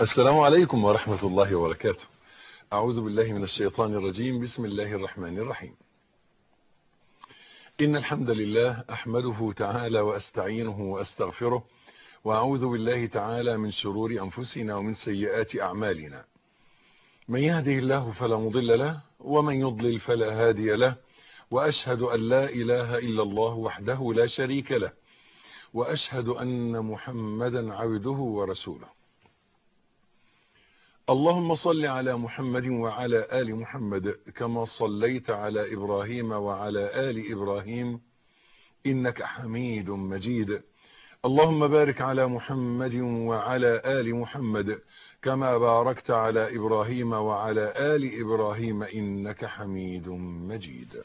السلام عليكم ورحمة الله وبركاته أعوذ بالله من الشيطان الرجيم بسم الله الرحمن الرحيم إن الحمد لله أحمده تعالى وأستعينه وأستغفره وأعوذ بالله تعالى من شرور أنفسنا ومن سيئات أعمالنا من يهده الله فلا مضل له ومن يضلل فلا هادي له وأشهد أن لا إله إلا الله وحده لا شريك له وأشهد أن محمدا عبده ورسوله اللهم صل على محمد وعلى آل محمد كما صليت على إبراهيم وعلى آل إبراهيم إنك حميد مجيد اللهم بارك على محمد وعلى آل محمد كما باركت على إبراهيم وعلى آل إبراهيم إنك حميد مجيد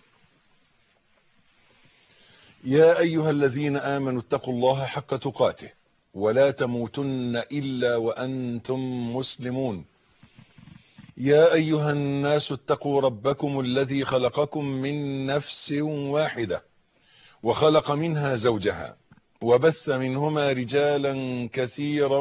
يا أيها الذين آمنوا اتقوا الله حق تقاته ولا تموتن إلا وأنتم مسلمون يا أيها الناس اتقوا ربكم الذي خلقكم من نفس واحدة وخلق منها زوجها وبث منهما رجالا كثيرا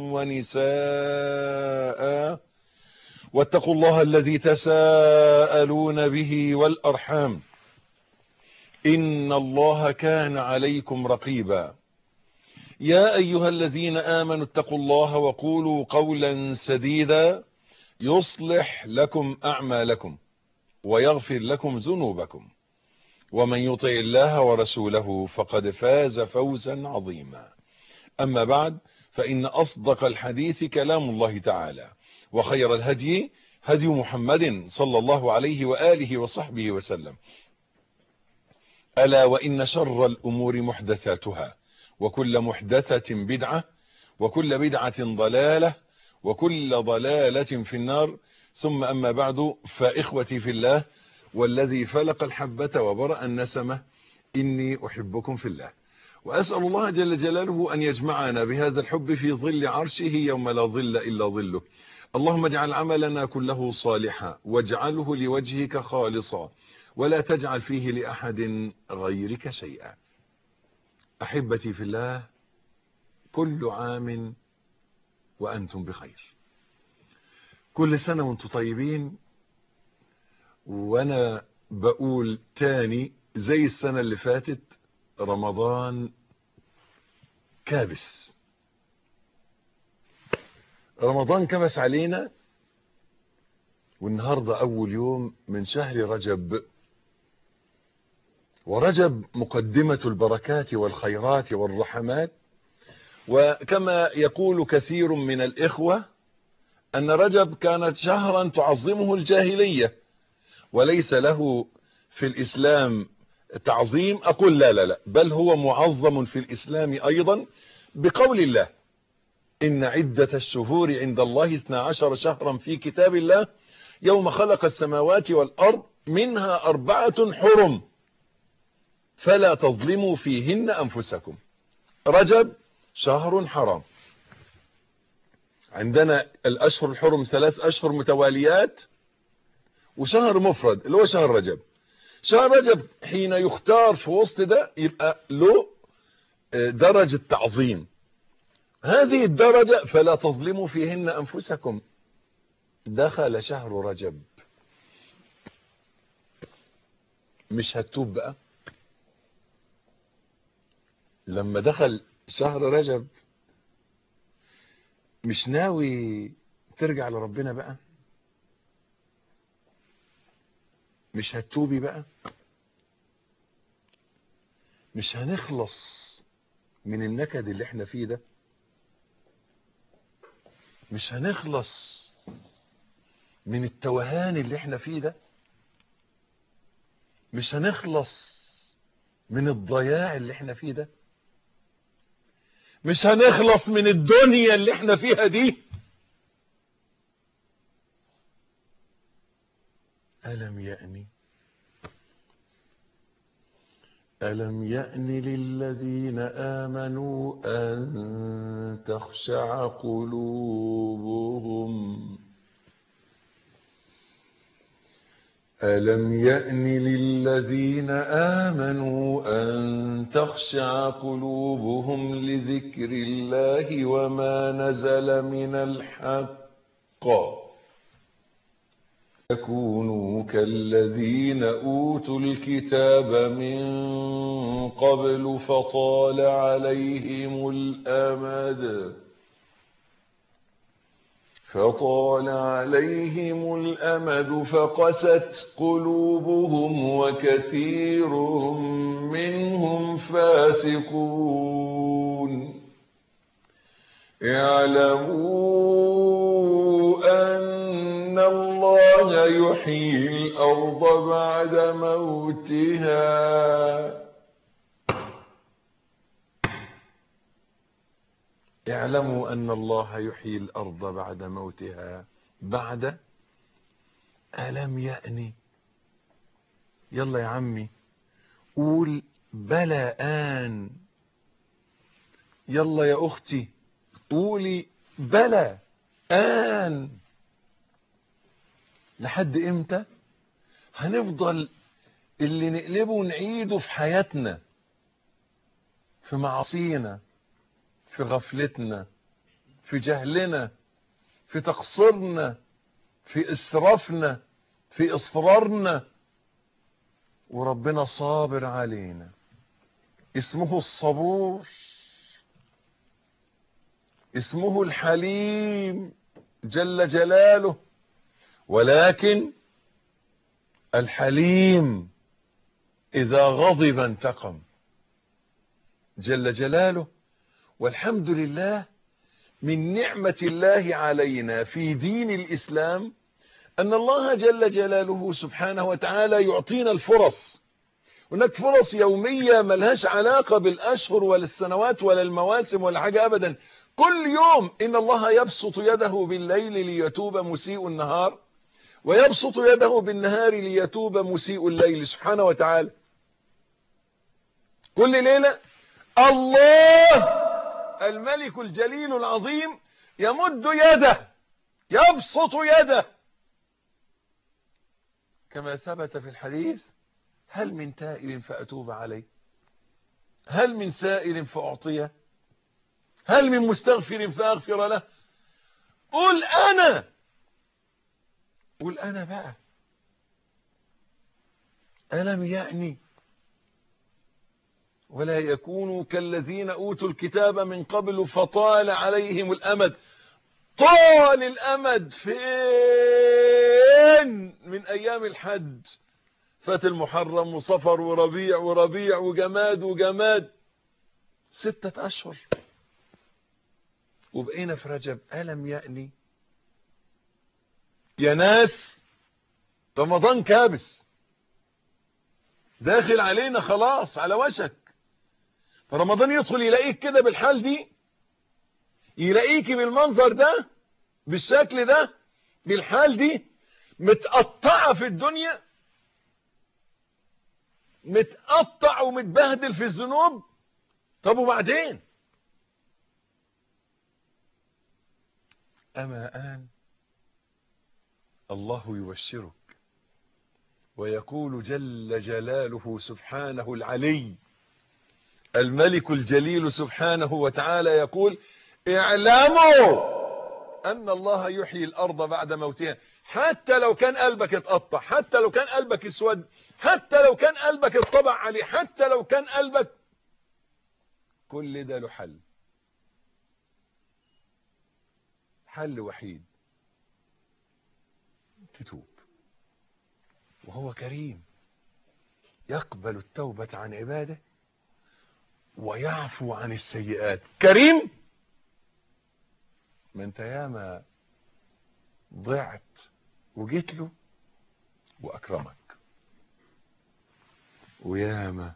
ونساء واتقوا الله الذي تساءلون به والأرحام إن الله كان عليكم رقيبا يا أيها الذين آمنوا اتقوا الله وقولوا قولا سديدا يصلح لكم أعمالكم ويغفر لكم ذنوبكم ومن يطع الله ورسوله فقد فاز فوزا عظيما أما بعد فإن أصدق الحديث كلام الله تعالى وخير الهدي هدي محمد صلى الله عليه وآله وصحبه وسلم ألا وإن شر الأمور محدثاتها وكل محدثة بدعة وكل بدعة ضلالة وكل ضلالة في النار ثم أما بعد فإخوتي في الله والذي فلق الحبة وبرأ النسمة إني أحبكم في الله وأسأل الله جل جلاله أن يجمعنا بهذا الحب في ظل عرشه يوم لا ظل إلا ظله اللهم اجعل عملنا كله صالحا واجعله لوجهك خالصا ولا تجعل فيه لأحد غيرك شيئا أحبتي في الله كل عام وأنتم بخير كل سنة وانتم طيبين وأنا بقول تاني زي السنة اللي فاتت رمضان كابس رمضان كبس علينا والنهاردة أول يوم من شهر رجب ورجب مقدمة البركات والخيرات والرحمات وكما يقول كثير من الإخوة أن رجب كانت شهرا تعظمه الجاهلية وليس له في الإسلام تعظيم أقول لا لا لا بل هو معظم في الإسلام أيضا بقول الله إن عدة الشهور عند الله 12 شهرا في كتاب الله يوم خلق السماوات والأرض منها أربعة حرم فلا تظلموا فيهن أنفسكم رجب شهر حرام عندنا الأشهر الحرم ثلاث أشهر متواليات وشهر مفرد اللي هو شهر رجب شهر رجب حين يختار في وسط ده يبقى له درجة تعظيم هذه الدرجة فلا تظلموا فيهن أنفسكم دخل شهر رجب مش هتوب بقى لما دخل شهر رجب مش ناوي ترجع لربنا بقى مش هتوبي بقى مش هنخلص من النكد اللي احنا فيه ده مش هنخلص من التوهان اللي احنا فيه ده مش هنخلص من الضياع اللي احنا فيه ده مش هنخلص من الدنيا اللي احنا فيها دي ألم يأني ألم يأن للذين آمنوا أن تخشع قلوبهم ألم يأن للذين آمنوا أن تخشع قلوبهم لذكر الله وما نزل من الحق يكونوا كالذين أوتوا الكتاب من قبل فطال عليهم الأمد فطال عليهم الأمد فقست قلوبهم وكثير منهم فاسقون اعلموا أن الله يحيي الأرض بعد موتها اعلموا أن الله يحيي الأرض بعد موتها بعد ألم يأني يلا يا عمي قول بلى آن يلا يا أختي قولي بلى آن لحد إمتى هنفضل اللي نقلبه ونعيده في حياتنا في معاصينا في غفلتنا في جهلنا في تقصيرنا في اسرافنا في اصرارنا وربنا صابر علينا اسمه الصبور اسمه الحليم جل جلاله ولكن الحليم اذا غضب انتقم جل جلاله والحمد لله من نعمة الله علينا في دين الإسلام أن الله جل جلاله سبحانه وتعالى يعطينا الفرص هناك فرص يومية ملهاش علاقة بالأشهر ولا السنوات ولا المواسم ولا حاجة أبدا كل يوم إن الله يبسط يده بالليل ليتوب مسيء النهار ويبسط يده بالنهار ليتوب مسيء الليل سبحانه وتعالى كل ليلة الله الملك الجليل العظيم يمد يده يبسط يده كما ثبت في الحديث هل من تائب فأتوب عليه هل من سائل فأعطيه هل من مستغفر فأغفر له قل أنا قل أنا بقى ألم يأني ولا يكونوا كالذين أوتوا الكتاب من قبل فطال عليهم الأمد طال الأمد فين من أيام الحج فات المحرم وصفر وربيع وربيع وجماد وجماد ستة أشهر وبقينا في رجب ألم يأني يا ناس رمضان كابس داخل علينا خلاص على وشك فرمضان يدخل يلاقيك كده بالحال دي يلاقيك بالمنظر ده بالشكل ده بالحال دي متقطعة في الدنيا متقطع ومتبهدل في الذنوب طب وبعدين أما آن الله يبشرك ويقول جل جلاله سبحانه العلي الملك الجليل سبحانه وتعالى يقول اعلموا أن الله يحيي الأرض بعد موتها حتى لو كان قلبك اتقطع حتى لو كان قلبك اسود حتى لو كان قلبك اتطبع عليه حتى لو كان قلبك كل ده له حل حل وحيد تتوب وهو كريم يقبل التوبة عن عباده ويعفو عن السيئات كريم ما انت ياما ضعت وجيت له واكرمك وياما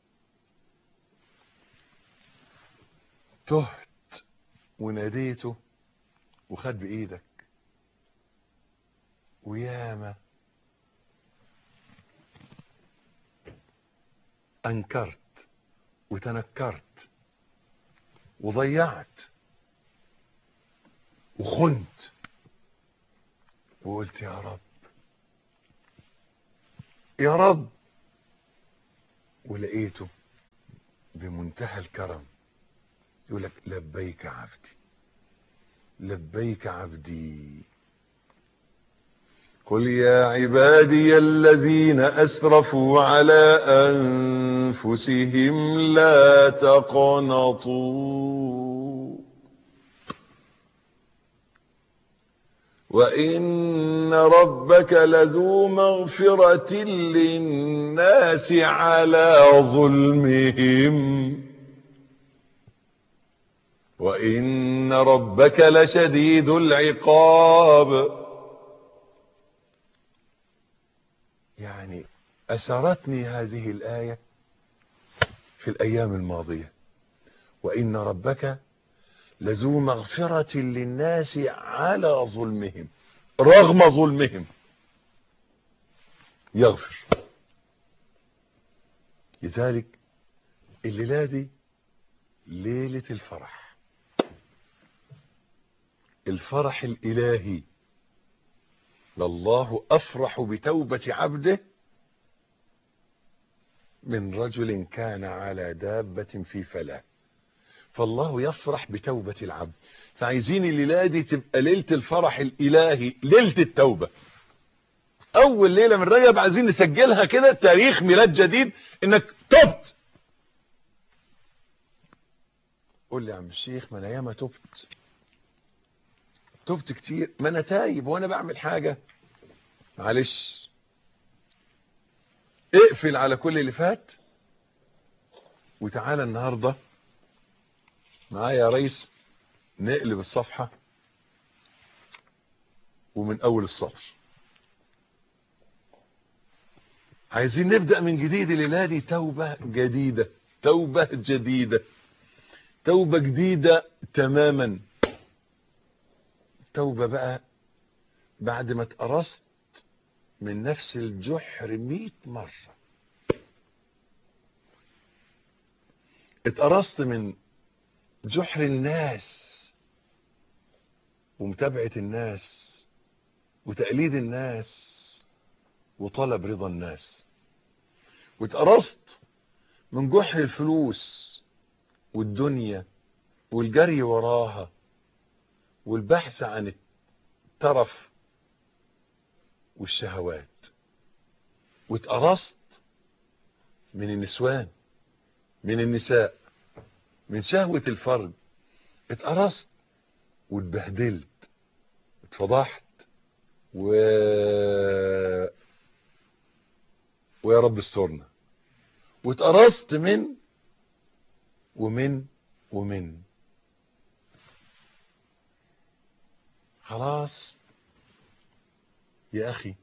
تهت وناديته وخد بايدك وياما انكرت وتنكرت وضيعت وخنت وقلت يا رب يا رب ولقيته بمنتهى الكرم يقول لك لبيك عبدي لبيك عبدي قل يا عبادي الذين أسرفوا على أنفسهم لا تقنطوا وإن ربك لذو مغفرة للناس على ظلمهم وإن ربك لشديد العقاب يعني أسرتني هذه الآية في الأيام الماضية وإن ربك لذو مغفرة للناس على ظلمهم رغم ظلمهم يغفر لذلك الليلة دي ليلة الفرح الفرح الإلهي لله أفرح بتوبة عبده من رجل كان على دابة في فلاة فالله يفرح بتوبة العبد فعايزين الليلة دي تبقى ليلة الفرح الإلهي ليلة التوبة أول ليلة من رجب عايزين نسجلها كده تاريخ ميلاد جديد إنك تبت قول لي يا عم الشيخ ما أنا ياما تبت تبت كتير ما أنا تايب وأنا بعمل حاجة معلش اقفل على كل اللي فات وتعالى النهارده معايا يا ريس نقلب الصفحة ومن أول السطر عايزين نبدأ من جديد الليلة دي توبة جديدة توبة جديدة توبة جديدة تماما توبة بقى بعد ما اتقرصت من نفس الجحر مئة مرة اتقرصت من جحر الناس ومتابعة الناس وتقليد الناس وطلب رضا الناس واتقرصت من جحر الفلوس والدنيا والجري وراها والبحث عن الترف والشهوات واتقرصت من النسوان من النساء من شهوة الفرج اتقرصت واتبهدلت اتفضحت و ويا رب استرنا واتقرصت من ومن ومن خلاص يا اخي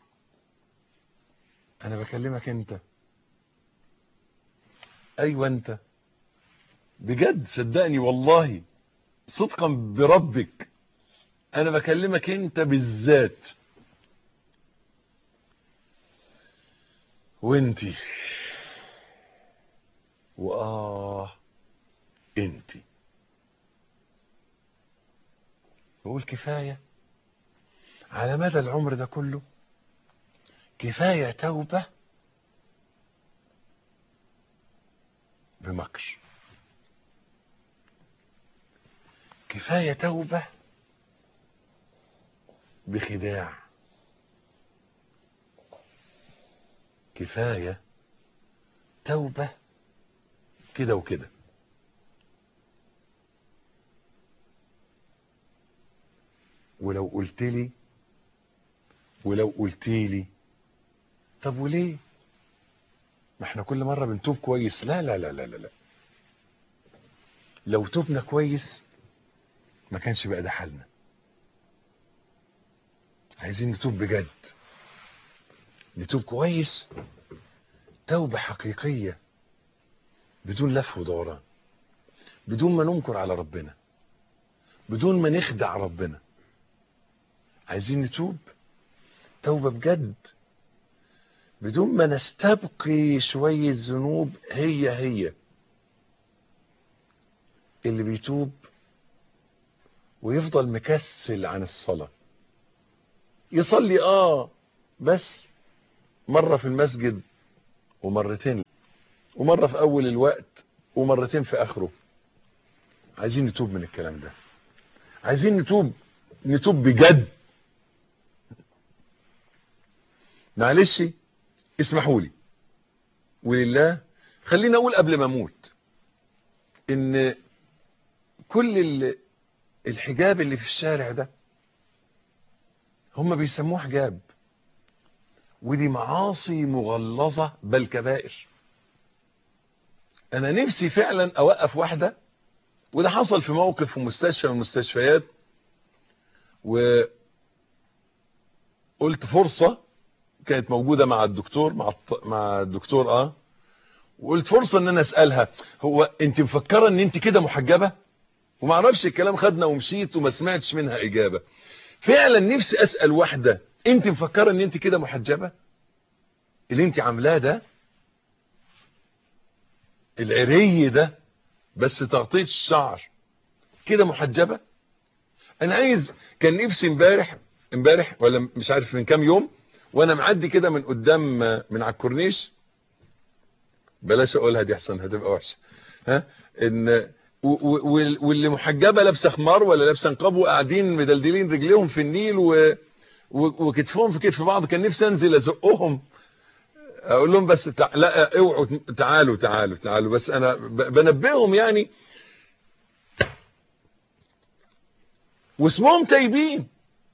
انا بكلمك انت ايوه انت بجد صدقني والله صدقا بربك انا بكلمك انت بالذات وانتي واه انتي بقول كفاية على مدى العمر ده كله كفاية توبة بمكر كفاية توبة بخداع كفاية توبة كده وكده ولو قلت لي ولو قلت لي طب وليه ما احنا كل مرة بنتوب كويس لا لا لا لا لا, لا. لو توبنا كويس ما كانش بقى ده حالنا عايزين نتوب بجد نتوب كويس توبة حقيقية بدون لف ودوران بدون ما ننكر على ربنا بدون ما نخدع ربنا عايزين نتوب توبة بجد بدون ما نستبقي شوية ذنوب هي هي اللي بيتوب ويفضل مكسل عن الصلاة يصلي اه بس مرة في المسجد ومرتين ومرة في اول الوقت ومرتين في اخره عايزين نتوب من الكلام ده عايزين نتوب نتوب بجد معلش اسمحوا لي ولله خليني اقول قبل ما اموت ان كل الحجاب اللي في الشارع ده هم بيسموه حجاب ودي معاصي مغلظة بل كبائر انا نفسي فعلا اوقف واحدة وده حصل في موقف في مستشفى من المستشفيات وقلت فرصة كانت موجودة مع الدكتور مع الط... مع الدكتور اه وقلت فرصة ان انا اسألها هو انت مفكرة ان انت كده محجبة وما اعرفش الكلام خدنا ومشيت وما سمعتش منها اجابة فعلا نفسي اسأل واحدة انت مفكرة ان انت كده محجبة اللي انت عاملاه ده العري ده بس تغطية الشعر كده محجبة انا عايز كان نفسي امبارح امبارح ولا مش عارف من كام يوم وانا معدي كده من قدام من على الكورنيش بلاش اقولها دي احسن هتبقى وحشه ها ان واللي محجبه لابسه خمار ولا لابسه نقاب وقاعدين مدلدلين رجليهم في النيل و... وكتفهم في كتف بعض كان نفسي انزل ازقهم اقول لهم بس تع... لا اوعوا تعالوا تعالوا تعالوا بس انا بنبههم يعني واسمهم تايبين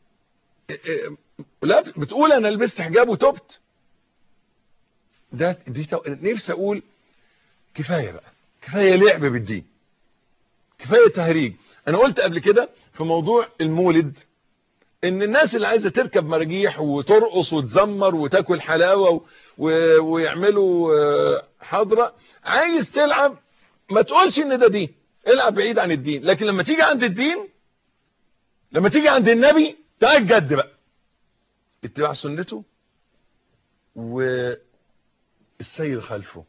لا بتقول انا لبست حجاب وتبت ده دي تو... نفسي اقول كفايه بقى كفايه لعب بالدين كفايه تهريج انا قلت قبل كده في موضوع المولد ان الناس اللي عايزه تركب مراجيح وترقص وتزمر وتاكل حلاوه و... و... ويعملوا حضره عايز تلعب ما تقولش ان ده دين العب بعيد عن الدين لكن لما تيجي عند الدين لما تيجي عند النبي تعال جد بقى اتباع سنته والسير خلفه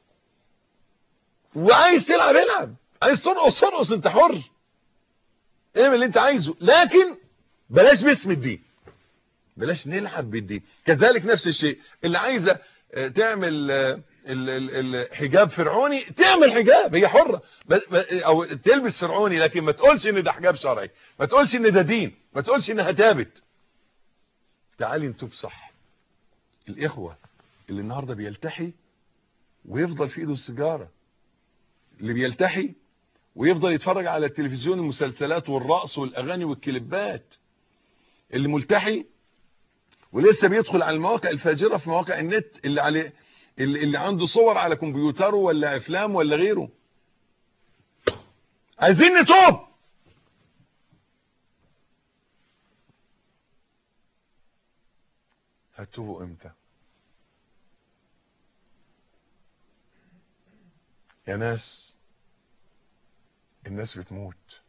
وعايز تلعب العب عايز ترقص ترقص انت حر اعمل اللي انت عايزه لكن بلاش باسم الدين بلاش نلعب بالدين كذلك نفس الشيء اللي عايزه تعمل الحجاب فرعوني تعمل حجاب هي حرة او تلبس فرعوني لكن ما تقولش ان ده حجاب شرعي ما تقولش ان ده دين ما تقولش انها ثابت تعالي نتوب صح الاخوة اللي النهاردة بيلتحي ويفضل في ايده السيجارة اللي بيلتحي ويفضل يتفرج على التلفزيون المسلسلات والرقص والاغاني والكليبات اللي ملتحي ولسه بيدخل على المواقع الفاجرة في مواقع النت اللي عليه اللي, اللي عنده صور على كمبيوتره ولا افلام ولا غيره عايزين نتوب هتوبوا امتى يا ناس الناس بتموت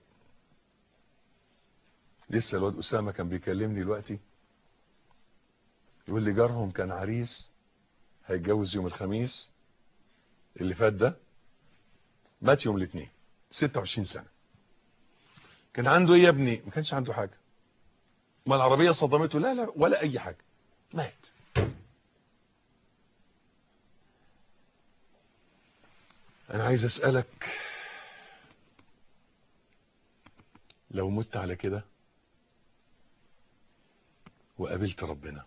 لسه الواد اسامه كان بيكلمني دلوقتي يقول لي جارهم كان عريس هيتجوز يوم الخميس اللي فات ده مات يوم الاثنين 26 سنه كان عنده ايه يا ابني ما كانش عنده حاجه ما العربيه صدمته لا لا ولا اي حاجه مات انا عايز اسالك لو مت على كده وقابلت ربنا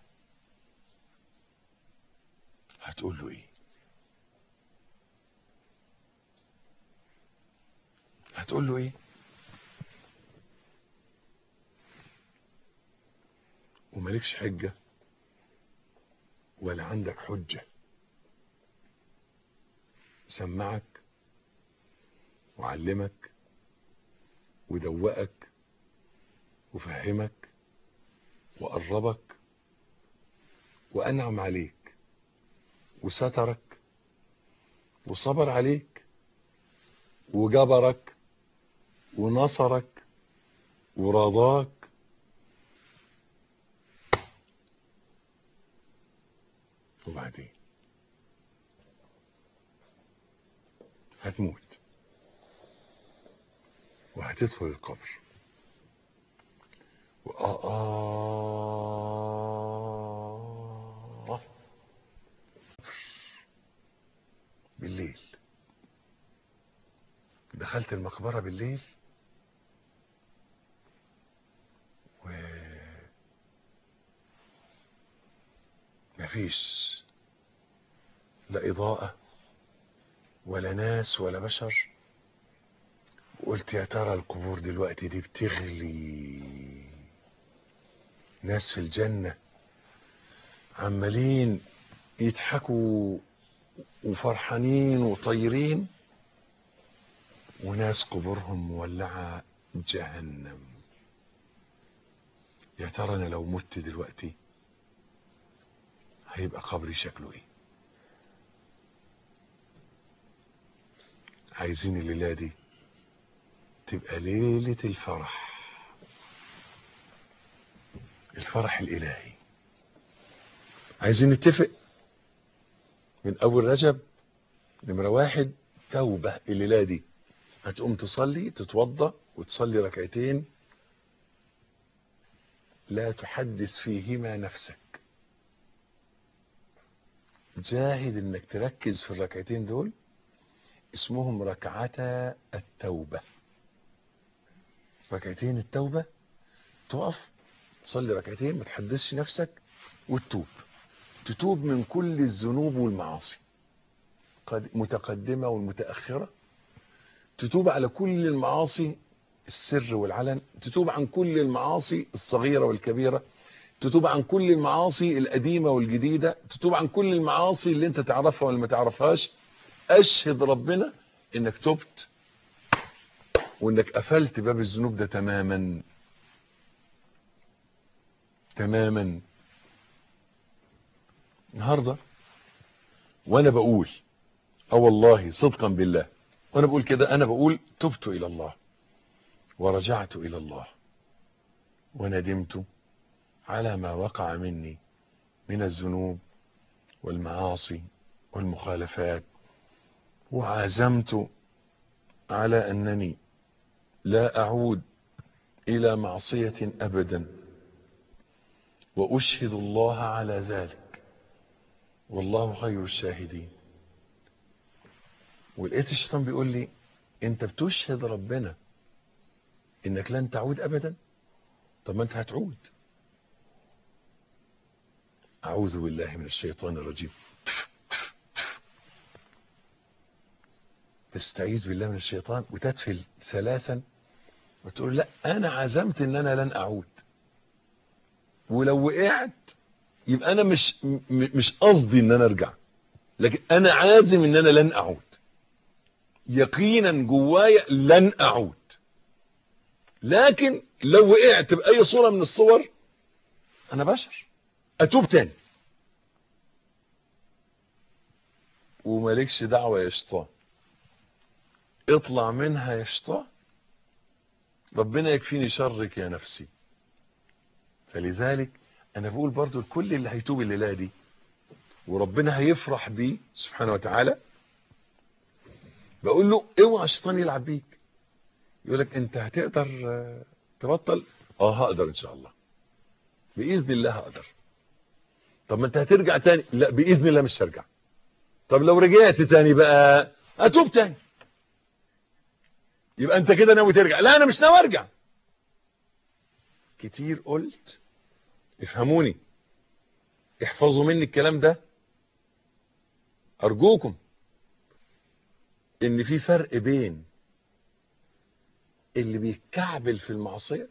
هتقول له ايه هتقول له ايه ومالكش حجة ولا عندك حجة سمعك وعلمك ودوقك وفهمك وقربك وأنعم عليك وسترك وصبر عليك وجبرك ونصرك ورضاك وبعدين هتموت وهتدخل القبر وآه دخلت المقبرة بالليل و مفيش لا إضاءة ولا ناس ولا بشر قلت يا ترى القبور دلوقتي دي بتغلي ناس في الجنة عمالين يضحكوا وفرحانين وطيرين وناس قبورهم مولعة جهنم يا ترى انا لو مت دلوقتي هيبقى قبري شكله ايه عايزين الليلة دي تبقى ليلة الفرح الفرح الإلهي عايزين نتفق من أول رجب نمرة واحد توبة الليلة دي هتقوم تصلي تتوضى وتصلي ركعتين لا تحدث فيهما نفسك جاهد انك تركز في الركعتين دول اسمهم ركعتا التوبة ركعتين التوبة تقف تصلي ركعتين ما تحدثش نفسك وتتوب تتوب من كل الذنوب والمعاصي قد متقدمة والمتأخرة تتوب على كل المعاصي السر والعلن تتوب عن كل المعاصي الصغيرة والكبيرة تتوب عن كل المعاصي القديمة والجديدة تتوب عن كل المعاصي اللي انت تعرفها واللي ما تعرفهاش اشهد ربنا انك تبت وانك قفلت باب الذنوب ده تماما تماما النهارده وانا بقول اه والله صدقا بالله وانا بقول كده انا بقول تبت الى الله ورجعت الى الله وندمت على ما وقع مني من الذنوب والمعاصي والمخالفات وعزمت على انني لا اعود الى معصية ابدا واشهد الله على ذلك والله خير الشاهدين ولقيت الشيطان بيقول لي انت بتشهد ربنا انك لن تعود ابدا طب ما انت هتعود اعوذ بالله من الشيطان الرجيم تستعيذ بالله من الشيطان وتدفل ثلاثا وتقول لا انا عزمت ان انا لن اعود ولو وقعت يبقى انا مش مش قصدي ان انا ارجع لكن انا عازم ان انا لن اعود يقينا جوايا لن اعود لكن لو وقعت باي صورة من الصور انا بشر اتوب تاني ومالكش دعوة يا شيطان اطلع منها يا شيطان ربنا يكفيني شرك يا نفسي فلذلك انا بقول برضو لكل اللي هيتوب الليله دي وربنا هيفرح بيه سبحانه وتعالى بقول له اوعى الشيطان يلعب بيك يقول لك انت هتقدر تبطل اه هقدر ان شاء الله باذن الله هقدر طب ما انت هترجع تاني لا باذن الله مش هرجع طب لو رجعت تاني بقى اتوب تاني يبقى انت كده ناوي ترجع لا انا مش ناوي ارجع كتير قلت افهموني احفظوا مني الكلام ده ارجوكم ان في فرق بين اللي بيتكعبل في المعصية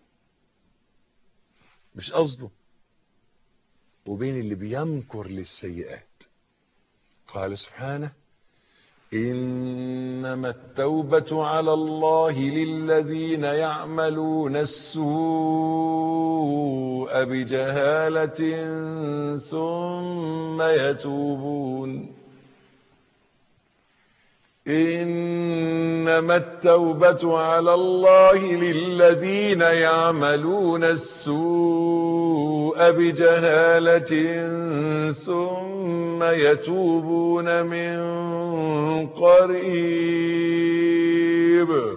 مش قصده وبين اللي بيمكر للسيئات قال سبحانه إنما التوبة على الله للذين يعملون السوء بجهالة ثم يتوبون إنما التوبة على الله للذين يعملون السوء بجهالة ثم يتوبون من قريب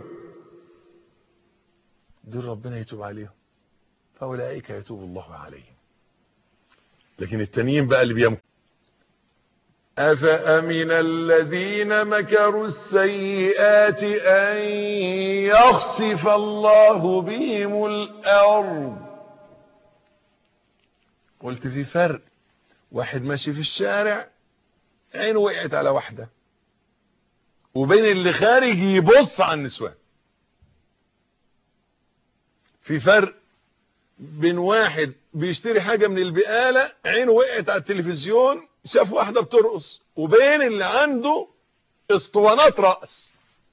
دول ربنا يتوب عليهم فأولئك يتوب الله عليهم لكن التانيين بقى اللي بيمكر أفأمن الذين مكروا السيئات أن يخسف الله بهم الأرض قلت في فرق واحد ماشي في الشارع عينه وقعت على واحدة وبين اللي خارج يبص على النسوان في فرق بين واحد بيشتري حاجة من البقالة عينه وقعت على التلفزيون شاف واحدة بترقص وبين اللي عنده اسطوانات رقص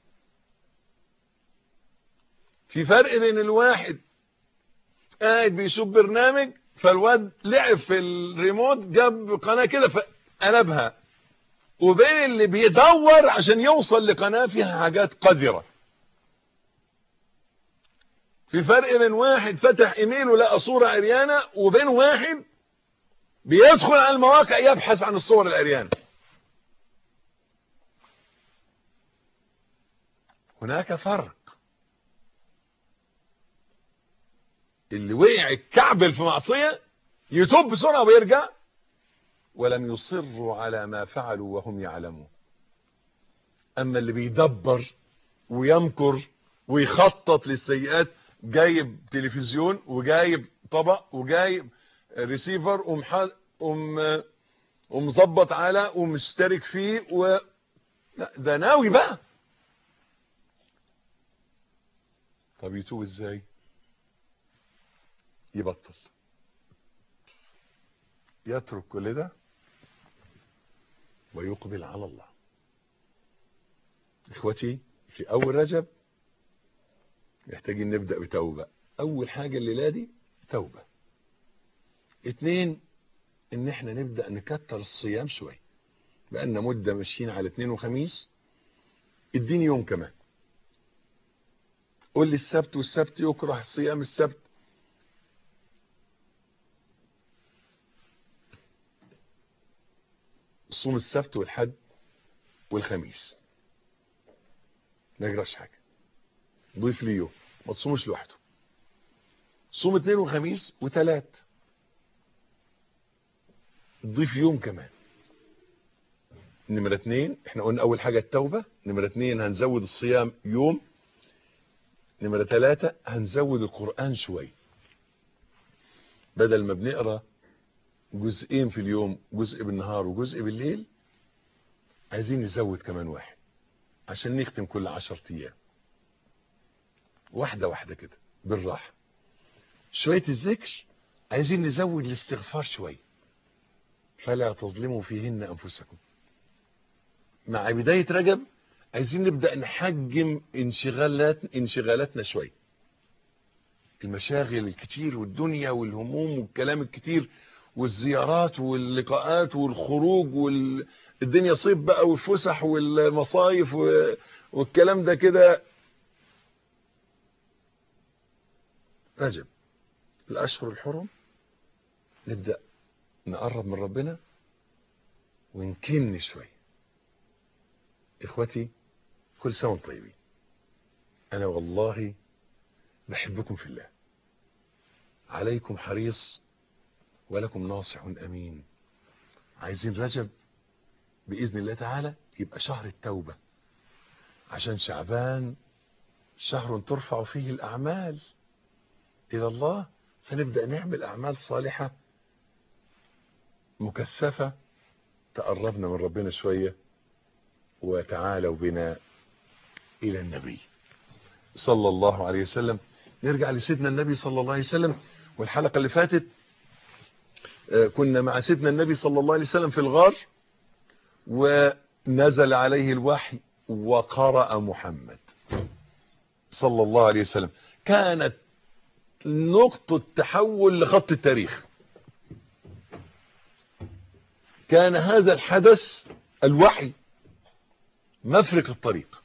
في فرق بين الواحد قاعد بيشوف برنامج فالواد لعب في الريموت جاب قناة كده فقلبها وبين اللي بيدور عشان يوصل لقناة فيها حاجات قذرة في فرق بين واحد فتح ايميله لقى صورة عريانة وبين واحد بيدخل على المواقع يبحث عن الصور العريانة هناك فرق اللي وقع الكعبل في معصية يتوب بسرعة ويرجع ولم يصروا على ما فعلوا وهم يعلمون اما اللي بيدبر ويمكر ويخطط للسيئات جايب تلفزيون وجايب طبق وجايب ريسيفر ومح... وم... ومظبط على ومشترك فيه و لا ده ناوي بقى طب يتوب ازاي يبطل يترك كل ده ويقبل على الله اخوتي في اول رجب محتاجين نبدأ بتوبة اول حاجة الليلة دي توبة اتنين ان احنا نبدأ نكتر الصيام شوي بقالنا مدة ماشيين على اتنين وخميس اديني يوم كمان قول لي السبت والسبت يكره صيام السبت صوم السبت والحد والخميس ما يجراش حاجة ضيف لي يوم ما تصومش لوحده صوم اثنين وخميس وثلاث ضيف يوم كمان نمرة اتنين احنا قلنا اول حاجة التوبة نمرة اتنين هنزود الصيام يوم نمرة ثلاثة هنزود القرآن شوي بدل ما بنقرأ جزئين في اليوم جزء بالنهار وجزء بالليل عايزين نزود كمان واحد عشان نختم كل عشر ايام واحدة واحدة كده بالراحة شوية الذكر عايزين نزود الاستغفار شوية فلا تظلموا فيهن انفسكم مع بداية رجب عايزين نبدأ نحجم انشغالات انشغالاتنا شوية المشاغل الكتير والدنيا والهموم والكلام الكتير والزيارات واللقاءات والخروج والدنيا صيف بقى والفسح والمصايف والكلام ده كده رجب الأشهر الحرم نبدأ نقرب من ربنا ونكن شوي إخوتي كل سنة وانتم طيبين أنا والله بحبكم في الله عليكم حريص ولكم ناصح أمين عايزين رجب بإذن الله تعالى يبقى شهر التوبة عشان شعبان شهر ترفع فيه الأعمال إلى الله فنبدأ نعمل أعمال صالحة مكثفة تقربنا من ربنا شوية وتعالوا بنا إلى النبي صلى الله عليه وسلم نرجع لسيدنا النبي صلى الله عليه وسلم والحلقة اللي فاتت كنا مع سيدنا النبي صلى الله عليه وسلم في الغار ونزل عليه الوحي وقرأ محمد صلى الله عليه وسلم كانت نقطة تحول لخط التاريخ كان هذا الحدث الوحي مفرق الطريق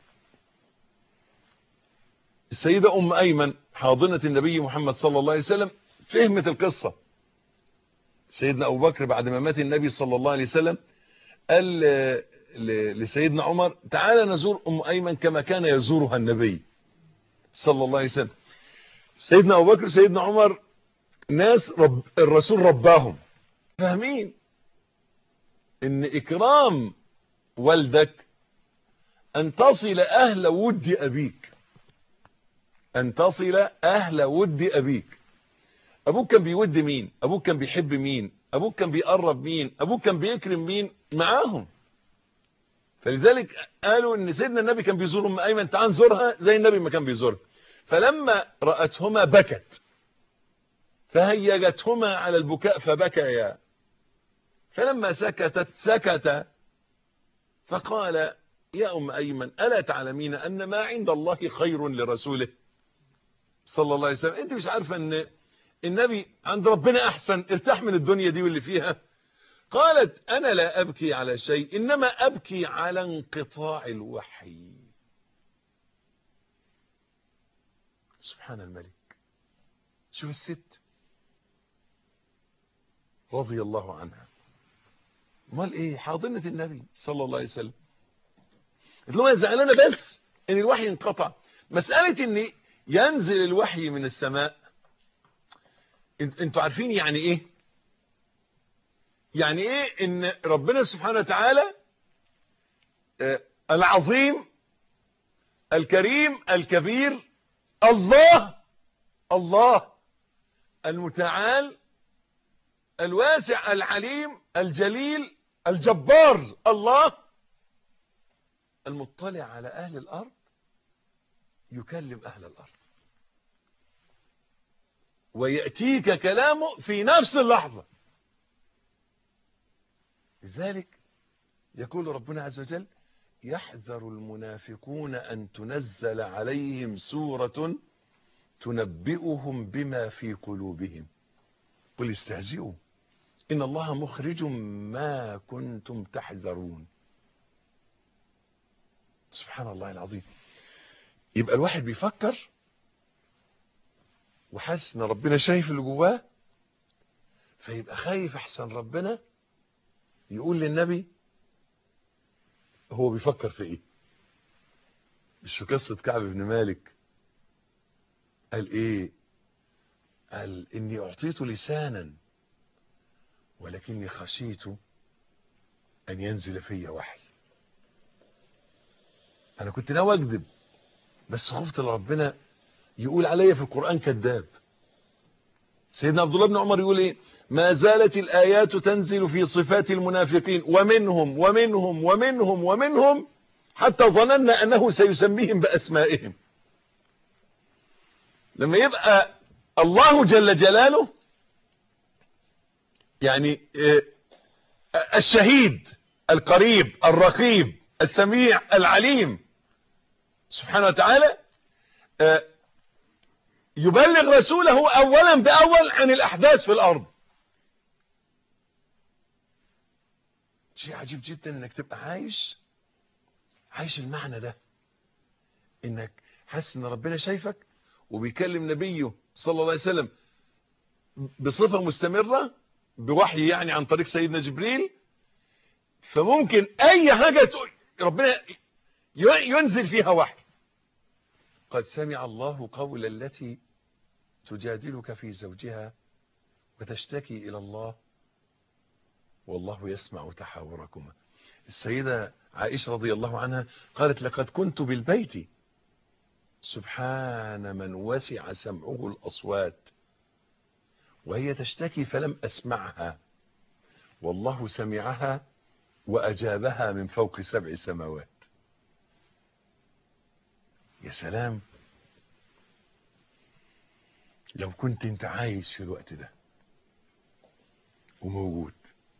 السيدة أم أيمن حاضنة النبي محمد صلى الله عليه وسلم فهمت القصة سيدنا أبو بكر بعد ما مات النبي صلى الله عليه وسلم قال لسيدنا عمر تعالى نزور أم أيمن كما كان يزورها النبي صلى الله عليه وسلم سيدنا أبو بكر سيدنا عمر ناس رب الرسول رباهم فاهمين ان اكرام والدك ان تصل اهل ود ابيك ان تصل اهل ود ابيك ابوك كان بيود مين ابوك كان بيحب مين ابوك كان بيقرب مين ابوك كان بيكرم مين معاهم فلذلك قالوا ان سيدنا النبي كان بيزور ام ايمن تعال نزورها زي النبي ما كان بيزورها فلما رأتهما بكت فهيجتهما على البكاء فبكيا فلما سكتت سكت فقال يا أم أيمن ألا تعلمين أن ما عند الله خير لرسوله صلى الله عليه وسلم أنت مش عارفة أن النبي عند ربنا أحسن ارتاح من الدنيا دي واللي فيها قالت أنا لا أبكي على شيء إنما أبكي على انقطاع الوحي سبحان الملك شوف الست رضي الله عنها امال ايه حاضنة النبي صلى الله عليه وسلم قلت لهم زعلانه بس ان الوحي انقطع مسألة ان ينزل الوحي من السماء انتوا عارفين يعني ايه يعني ايه ان ربنا سبحانه وتعالى آه العظيم الكريم الكبير الله الله المتعال الواسع العليم الجليل الجبار الله المطلع على أهل الأرض يكلم أهل الأرض ويأتيك كلامه في نفس اللحظة لذلك يقول ربنا عز وجل يحذر المنافقون أن تنزل عليهم سورة تنبئهم بما في قلوبهم قل استهزئوا إن الله مخرج ما كنتم تحذرون سبحان الله العظيم يبقى الواحد بيفكر وحاسس ان ربنا شايف اللي جواه فيبقى خايف احسن ربنا يقول للنبي هو بيفكر في ايه مش في قصة كعب بن مالك قال ايه قال اني اعطيت لسانا ولكني خشيت ان ينزل في وحي انا كنت ناوي اكذب بس خفت لربنا يقول عليا في القرآن كذاب سيدنا عبد الله بن عمر يقول ايه ما زالت الآيات تنزل في صفات المنافقين ومنهم ومنهم ومنهم ومنهم حتى ظننا أنه سيسميهم بأسمائهم لما يبقى الله جل جلاله يعني الشهيد القريب الرقيب السميع العليم سبحانه وتعالى يبلغ رسوله اولا باول عن الاحداث في الارض شيء عجيب جدا انك تبقى عايش عايش المعنى ده انك حاسس ان ربنا شايفك وبيكلم نبيه صلى الله عليه وسلم بصفة مستمرة بوحي يعني عن طريق سيدنا جبريل فممكن اي حاجة تقول ربنا ينزل فيها وحي قد سمع الله قول التي تجادلك في زوجها وتشتكي إلى الله والله يسمع تحاوركما السيدة عائشة رضي الله عنها قالت لقد كنت بالبيت سبحان من وسع سمعه الأصوات وهي تشتكي فلم أسمعها والله سمعها وأجابها من فوق سبع سماوات يا سلام لو كنت انت عايش في الوقت ده وموجود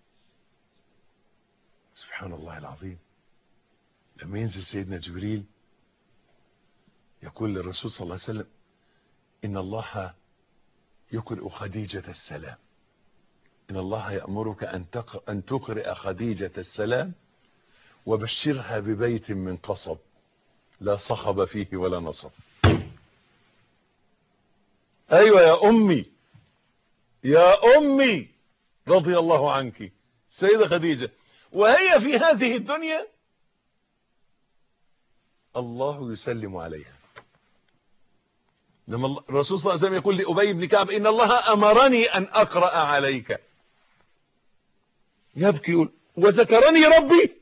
سبحان الله العظيم لما ينزل سيدنا جبريل يقول للرسول صلى الله عليه وسلم إن الله يقرئ خديجة السلام إن الله يأمرك أن, تق... أن تقرئ خديجة السلام وبشرها ببيت من قصب لا صخب فيه ولا نصب ايوه يا امي يا امي رضي الله عنك سيدة خديجة وهي في هذه الدنيا الله يسلم عليها لما الرسول صلى الله عليه وسلم يقول لأبي بن كعب إن الله أمرني أن أقرأ عليك يبكي يقول وذكرني ربي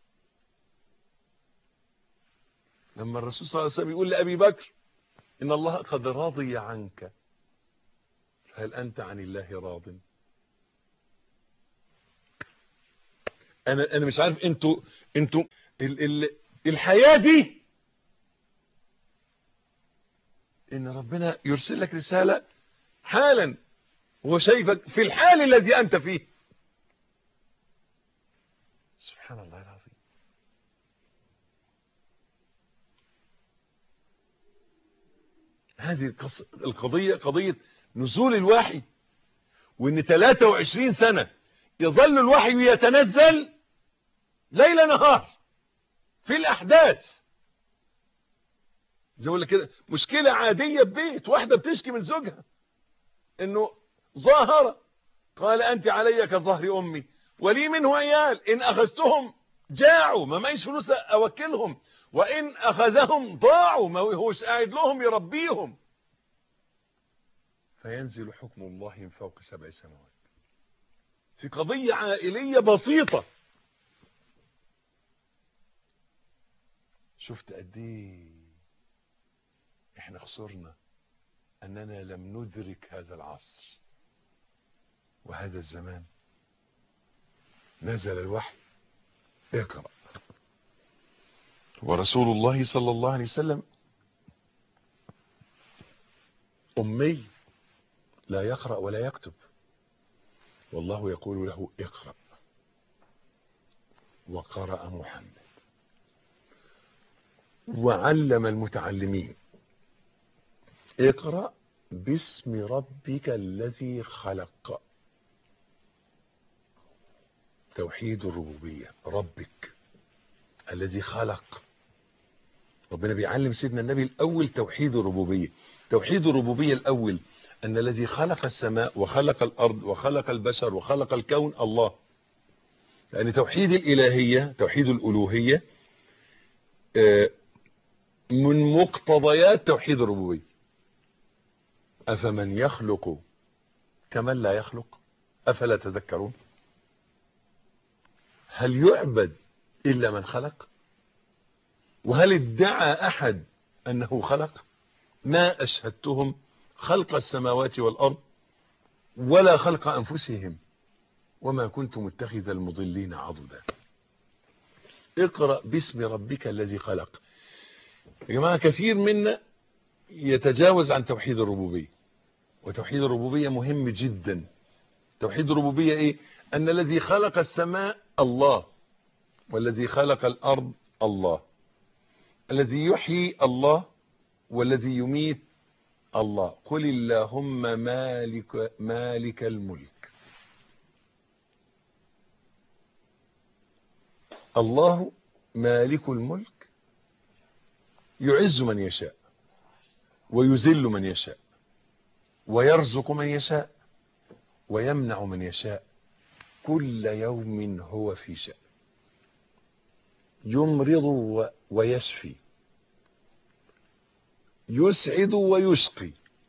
لما الرسول صلى الله عليه وسلم يقول لأبي بكر إن الله قد رضي عنك هل أنت عن الله راض أنا أنا مش عارف أنتوا أنتوا ال ال الحياة دي إن ربنا يرسل لك رسالة حالا هو شايفك في الحال الذي أنت فيه سبحان الله العظيم هذه القضية قضية نزول الوحي وان 23 سنة يظل الوحي يتنزل ليل نهار في الاحداث زي ما كده مشكلة عادية ببيت واحدة بتشكي من زوجها انه ظاهرة قال انت علي كظهر امي ولي منه عيال ان اخذتهم جاعوا ما معيش فلوس اوكلهم وان اخذهم ضاعوا ما هوش قاعد لهم يربيهم فينزل حكم الله من فوق سبع سماوات في قضية عائلية بسيطة شفت قد ايه احنا خسرنا اننا لم ندرك هذا العصر وهذا الزمان نزل الوحي اقرأ ورسول الله صلى الله عليه وسلم أمي لا يقرأ ولا يكتب والله يقول له اقرأ وقرأ محمد وعلم المتعلمين اقرأ باسم ربك الذي خلق توحيد الربوبية ربك الذي خلق ربنا بيعلم سيدنا النبي الأول توحيد الربوبية توحيد الربوبية الأول أن الذي خلق السماء وخلق الأرض وخلق البشر وخلق الكون الله لأن توحيد الإلهية توحيد الألوهية من مقتضيات توحيد الربوبية أفمن يخلق كمن لا يخلق أفلا تذكرون هل يعبد إلا من خلق وهل ادعى أحد أنه خلق ما أشهدتهم خلق السماوات والأرض ولا خلق أنفسهم وما كنت متخذ المضلين عضدا اقرأ باسم ربك الذي خلق يا جماعة كثير منا يتجاوز عن توحيد الربوبية وتوحيد الربوبية مهم جدا توحيد الربوبية ايه ان الذي خلق السماء الله والذي خلق الارض الله الذي يحيي الله والذي يميت الله قل اللهم مالك, مالك الملك الله مالك الملك يعز من يشاء ويذل من يشاء ويرزق من يشاء ويمنع من يشاء كل يوم هو في شأن يمرض ويشفي يسعد ويشقي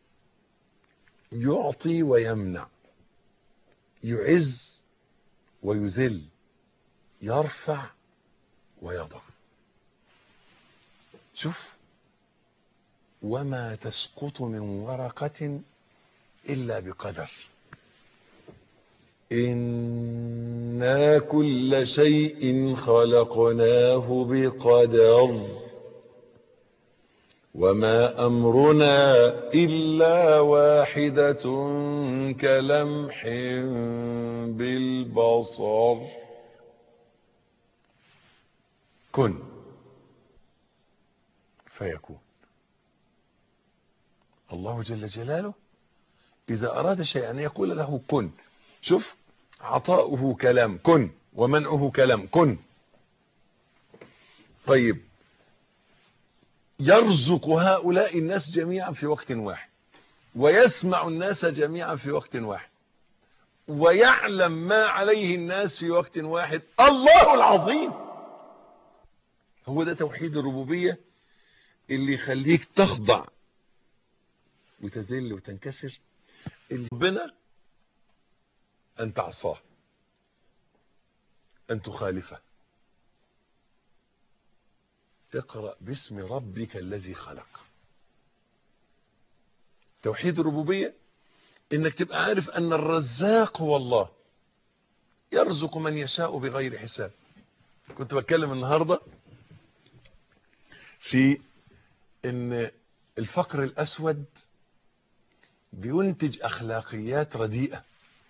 يعطي ويمنع يعز ويذل يرفع ويضع شوف وما تسقط من ورقة إلا بقدر إنا كل شيء خلقناه بقدر وما أمرنا إلا واحدة كلمح بالبصر كن فيكون الله جل جلاله إذا أراد شيئا أن يقول له كن شوف عطاؤه كلام كن ومنعه كلام كن طيب يرزق هؤلاء الناس جميعا في وقت واحد ويسمع الناس جميعا في وقت واحد ويعلم ما عليه الناس في وقت واحد الله العظيم هو ده توحيد الربوبية اللي يخليك تخضع وتذل وتنكسر ربنا أن تعصاه أن تخالفه اقرأ باسم ربك الذي خلق توحيد الربوبية انك تبقى عارف ان الرزاق هو الله يرزق من يشاء بغير حساب كنت بتكلم النهاردة في ان الفقر الاسود بينتج اخلاقيات رديئة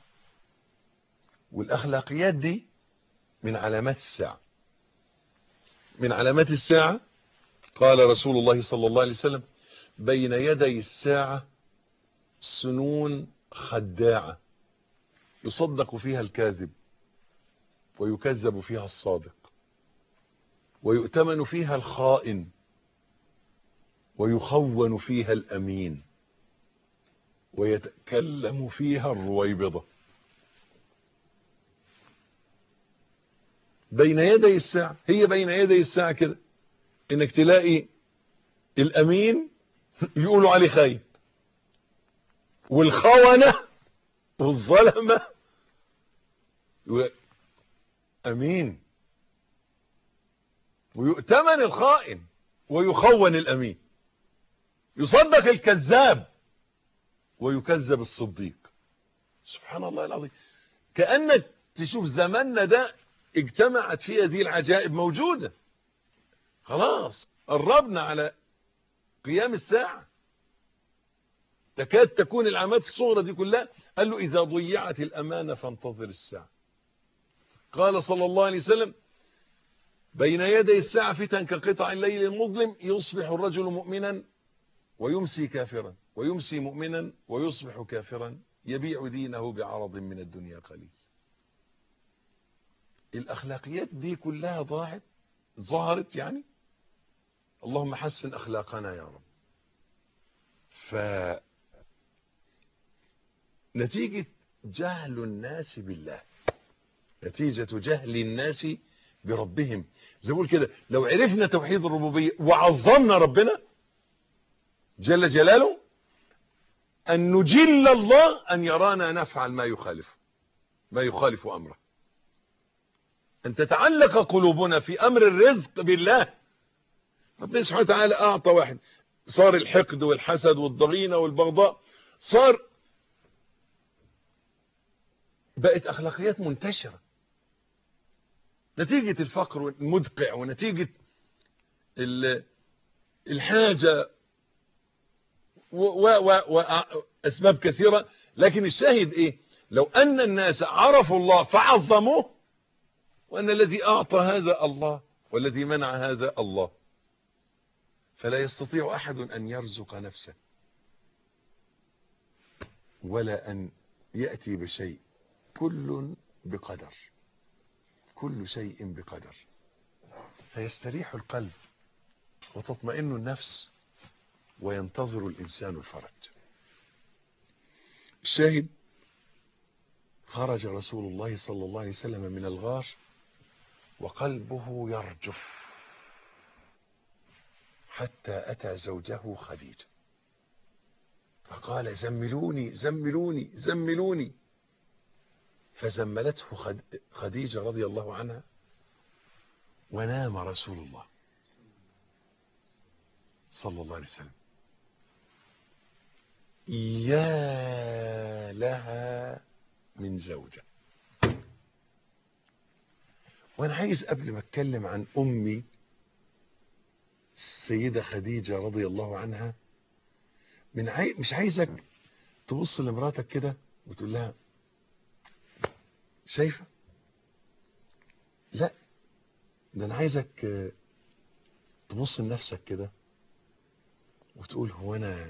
والاخلاقيات دي من علامات الساعة من علامات الساعة قال رسول الله صلى الله عليه وسلم بين يدي الساعة سنون خداعة يصدق فيها الكاذب ويكذب فيها الصادق ويؤتمن فيها الخائن ويخون فيها الأمين ويتكلم فيها الرويبضة بين يدي الساعة هي بين يدي الساعة كده انك تلاقي الامين يقولوا عليه خاين والخونة والظلمة امين ويؤتمن الخائن ويخون الامين يصدق الكذاب ويكذب الصديق سبحان الله العظيم كأنك تشوف زماننا ده اجتمعت فيه هذه العجائب موجودة خلاص قربنا على قيام الساعة تكاد تكون العلامات الصغرى دي كلها قال له إذا ضيعت الأمانة فانتظر الساعة قال صلى الله عليه وسلم بين يدي الساعة فتن كقطع الليل المظلم يصبح الرجل مؤمنا ويمسي كافرا ويمسي مؤمنا ويصبح كافرا يبيع دينه بعرض من الدنيا قليل الأخلاقيات دي كلها ضاعت ظهرت يعني اللهم حسن أخلاقنا يا رب ف نتيجة جهل الناس بالله نتيجة جهل الناس بربهم زي ما بقول كده لو عرفنا توحيد الربوبية وعظمنا ربنا جل جلاله أن نجل الله أن يرانا نفعل ما يخالف ما يخالف أمره أن تتعلق قلوبنا في أمر الرزق بالله ربنا سبحانه وتعالى أعطى واحد صار الحقد والحسد والضغينة والبغضاء صار بقت أخلاقيات منتشرة نتيجة الفقر المدقع ونتيجة الحاجة وأسباب كثيرة لكن الشاهد إيه لو أن الناس عرفوا الله فعظموه وأن الذي أعطى هذا الله والذي منع هذا الله فلا يستطيع أحد أن يرزق نفسه ولا أن يأتي بشيء كل بقدر كل شيء بقدر فيستريح القلب وتطمئن النفس وينتظر الإنسان الفرج الشاهد خرج رسول الله صلى الله عليه وسلم من الغار وقلبه يرجف حتى أتى زوجه خديجة فقال زملوني زملوني زملوني فزملته خديجة رضي الله عنها ونام رسول الله صلى الله عليه وسلم يا لها من زوجة وانا عايز قبل ما اتكلم عن امي السيدة خديجة رضي الله عنها من عاي... مش عايزك تبص لمراتك كده وتقول لها شايفة لا ده انا عايزك تبص لنفسك كده وتقول هو انا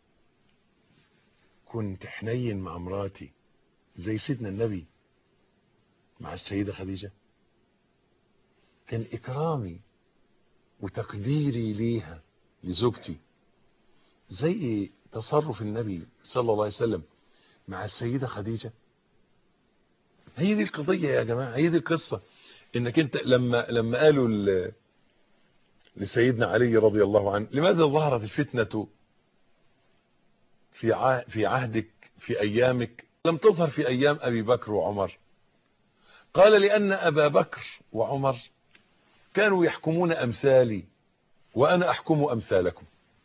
كنت حنين مع مراتي زي سيدنا النبي مع السيدة خديجة كان إكرامي وتقديري ليها لزوجتي زي تصرف النبي صلى الله عليه وسلم مع السيدة خديجة هي دي القضية يا جماعة هي دي القصة انك انت لما لما قالوا لسيدنا علي رضي الله عنه لماذا ظهرت الفتنة في في عهدك في ايامك لم تظهر في ايام ابي بكر وعمر قال لأن أبا بكر وعمر كانوا يحكمون أمثالي وأنا أحكم أمثالكم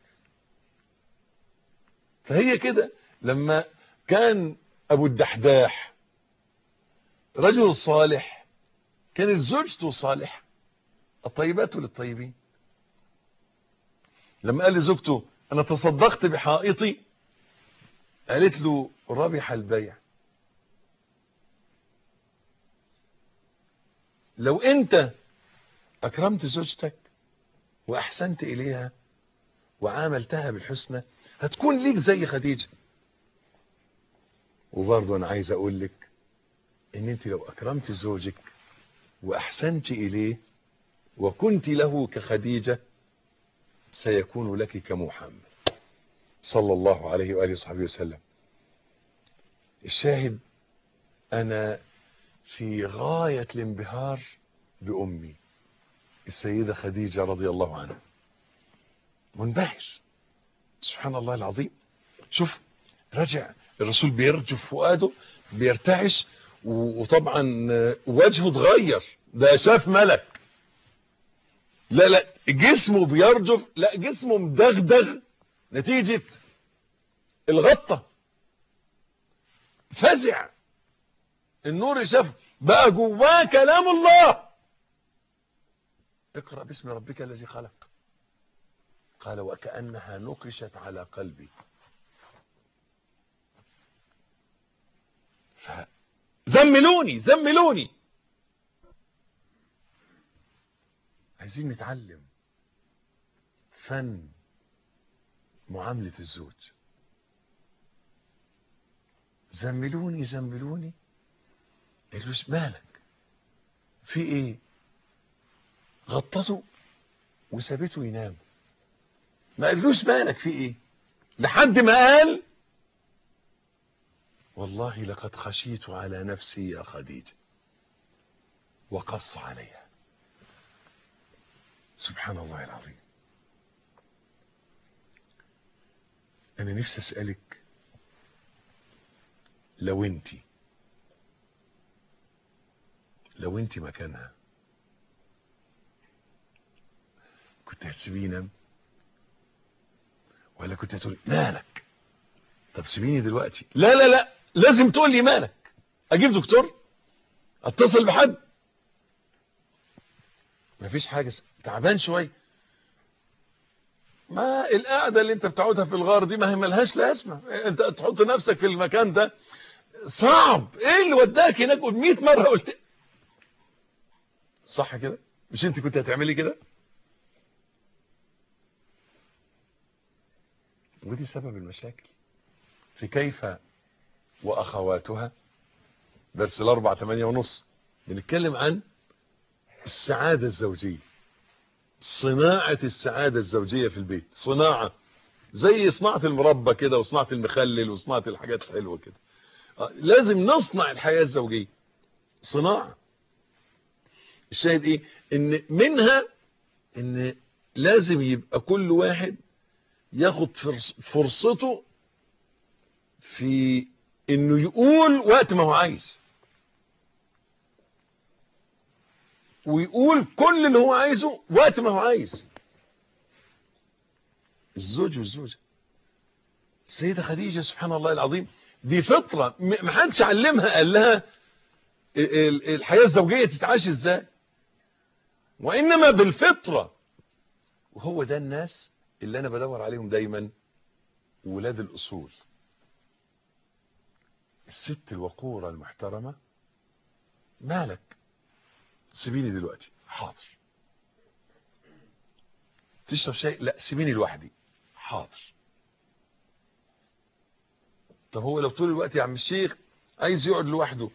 فهي كده لما كان أبو الدحداح رجل صالح كانت زوجته صالحة الطيبات للطيبين لما قال لزوجته أنا تصدقت بحائطي قالت له ربح البيع لو انت اكرمت زوجتك واحسنت اليها وعاملتها بالحسنى هتكون ليك زي خديجة وبرضه انا عايز اقول لك ان انت لو اكرمت زوجك واحسنت اليه وكنت له كخديجة سيكون لك كمحمد صلى الله عليه وآله وصحبه وسلم الشاهد أنا في غاية الانبهار بأمي السيدة خديجة رضي الله عنها منبهر سبحان الله العظيم شوف رجع الرسول بيرجف فؤاده بيرتعش وطبعا وجهه اتغير ده شاف ملك لا لا جسمه بيرجف لا جسمه مدغدغ نتيجة الغطة فزع النور شاف بقى جواه كلام الله اقرأ باسم ربك الذي خلق قال وكأنها نقشت على قلبي زملوني زملوني عايزين نتعلم فن معاملة الزوج زملوني زملوني قالوش مالك في ايه غطته وسابته ينام ما قالوش مالك في ايه لحد ما قال والله لقد خشيت على نفسي يا خديجة وقص عليها سبحان الله العظيم انا نفسي اسألك لو انت لو انت مكانها كنت هتسيبيه ينام ولا كنت هتقول مالك طب سيبيني دلوقتي لا لا لا لازم تقول لي مالك اجيب دكتور اتصل بحد مفيش حاجة تعبان شويه ما القعده اللي انت بتقعدها في الغار دي ما هي ملهاش لازمه انت تحط نفسك في المكان ده صعب ايه اللي وداك هناك قول 100 مره قلت صح كده مش انت كنت هتعملي كده ودي سبب المشاكل في كيف واخواتها درس الاربع تمانية ونص بنتكلم عن السعادة الزوجية صناعة السعادة الزوجية في البيت صناعة زي صناعة المربى كده وصناعة المخلل وصناعة الحاجات الحلوة كده لازم نصنع الحياة الزوجية صناعة الشاهد ايه ان منها ان لازم يبقى كل واحد ياخد فرصته في انه يقول وقت ما هو عايز ويقول كل اللي هو عايزه وقت ما هو عايز الزوج والزوجة السيدة خديجة سبحان الله العظيم دي فطرة ما حدش علمها قال لها الحياة الزوجية تتعاش ازاي وانما بالفطرة وهو ده الناس اللي انا بدور عليهم دايما ولاد الاصول الست الوقورة المحترمة مالك سيبيني دلوقتي حاضر تشرب شاي لا سيبيني لوحدي حاضر طب هو لو طول الوقت يا عم الشيخ عايز يقعد لوحده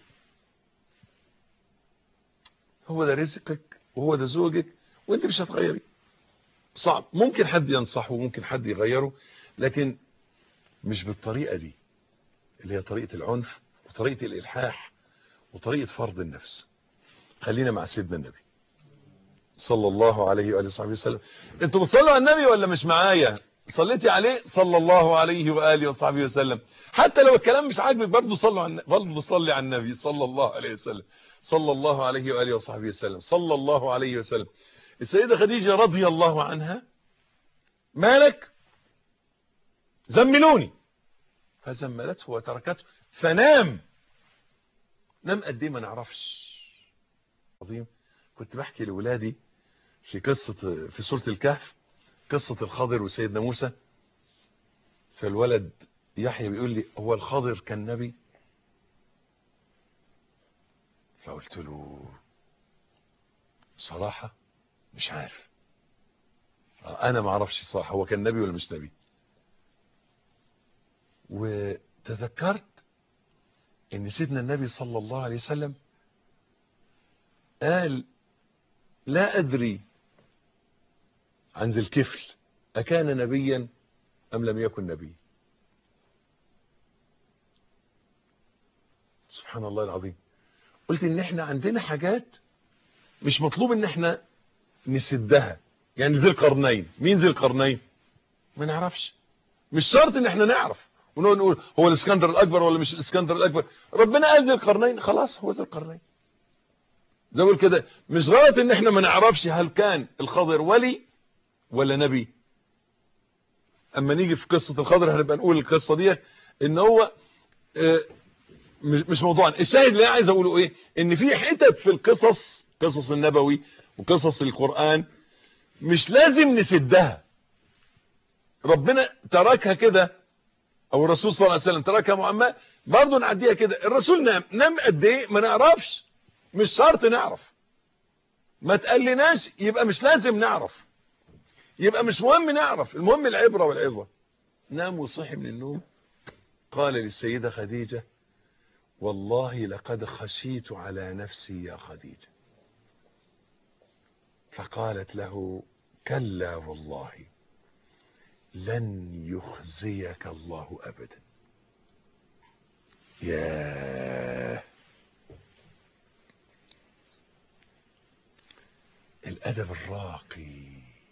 هو ده رزقك وهو ده زوجك وانت مش هتغيري صعب ممكن حد ينصحه وممكن حد يغيره لكن مش بالطريقة دي اللي هي طريقة العنف وطريقة الإلحاح وطريقة فرض النفس خلينا مع سيدنا النبي صلى الله عليه وآله وصحبه وسلم انتوا بتصلوا على النبي ولا مش معايا صليتي عليه صلى الله عليه وآله وصحبه وسلم حتى لو الكلام مش عاجبك برضه صلوا على برضه صلي على النبي صلى الله عليه وسلم صلى الله عليه وآله وصحبه وسلم صلى الله عليه وسلم السيدة خديجة رضي الله عنها مالك زملوني فزملته وتركته فنام نام قد ايه ما نعرفش عظيم كنت بحكي لولادي في قصة في سورة الكهف قصة الخضر وسيدنا موسى فالولد يحيى بيقول لي هو الخضر كان نبي فقلت له صراحة مش عارف انا ما اعرفش صراحة هو كان نبي ولا مش نبي وتذكرت ان سيدنا النبي صلى الله عليه وسلم قال لا ادري عن ذي الكفل اكان نبيا ام لم يكن نبيا سبحان الله العظيم قلت ان احنا عندنا حاجات مش مطلوب ان احنا نسدها يعني ذي القرنين مين ذي القرنين ما نعرفش مش شرط ان احنا نعرف ونقول نقول هو الاسكندر الاكبر ولا مش الاسكندر الاكبر ربنا قال ذي القرنين خلاص هو ذي القرنين زي ما كده مش غلط ان احنا ما نعرفش هل كان الخضر ولي ولا نبي اما نيجي في قصة الخضر هنبقى نقول القصة دي ان هو اه مش موضوعا الشاهد اللي عايز اقوله ايه ان في حتت في القصص قصص النبوي وقصص القرآن مش لازم نسدها ربنا تركها كده او الرسول صلى الله عليه وسلم تركها معمى برضه نعديها كده الرسول نام نام قد ايه ما نعرفش مش شرط نعرف ما تقلناش يبقى مش لازم نعرف يبقى مش مهم نعرف المهم العبرة والعظة نام وصحي من النوم قال للسيدة خديجة والله لقد خشيت على نفسي يا خديجة فقالت له كلا والله لن يخزيك الله أبدا يا الأدب الراقي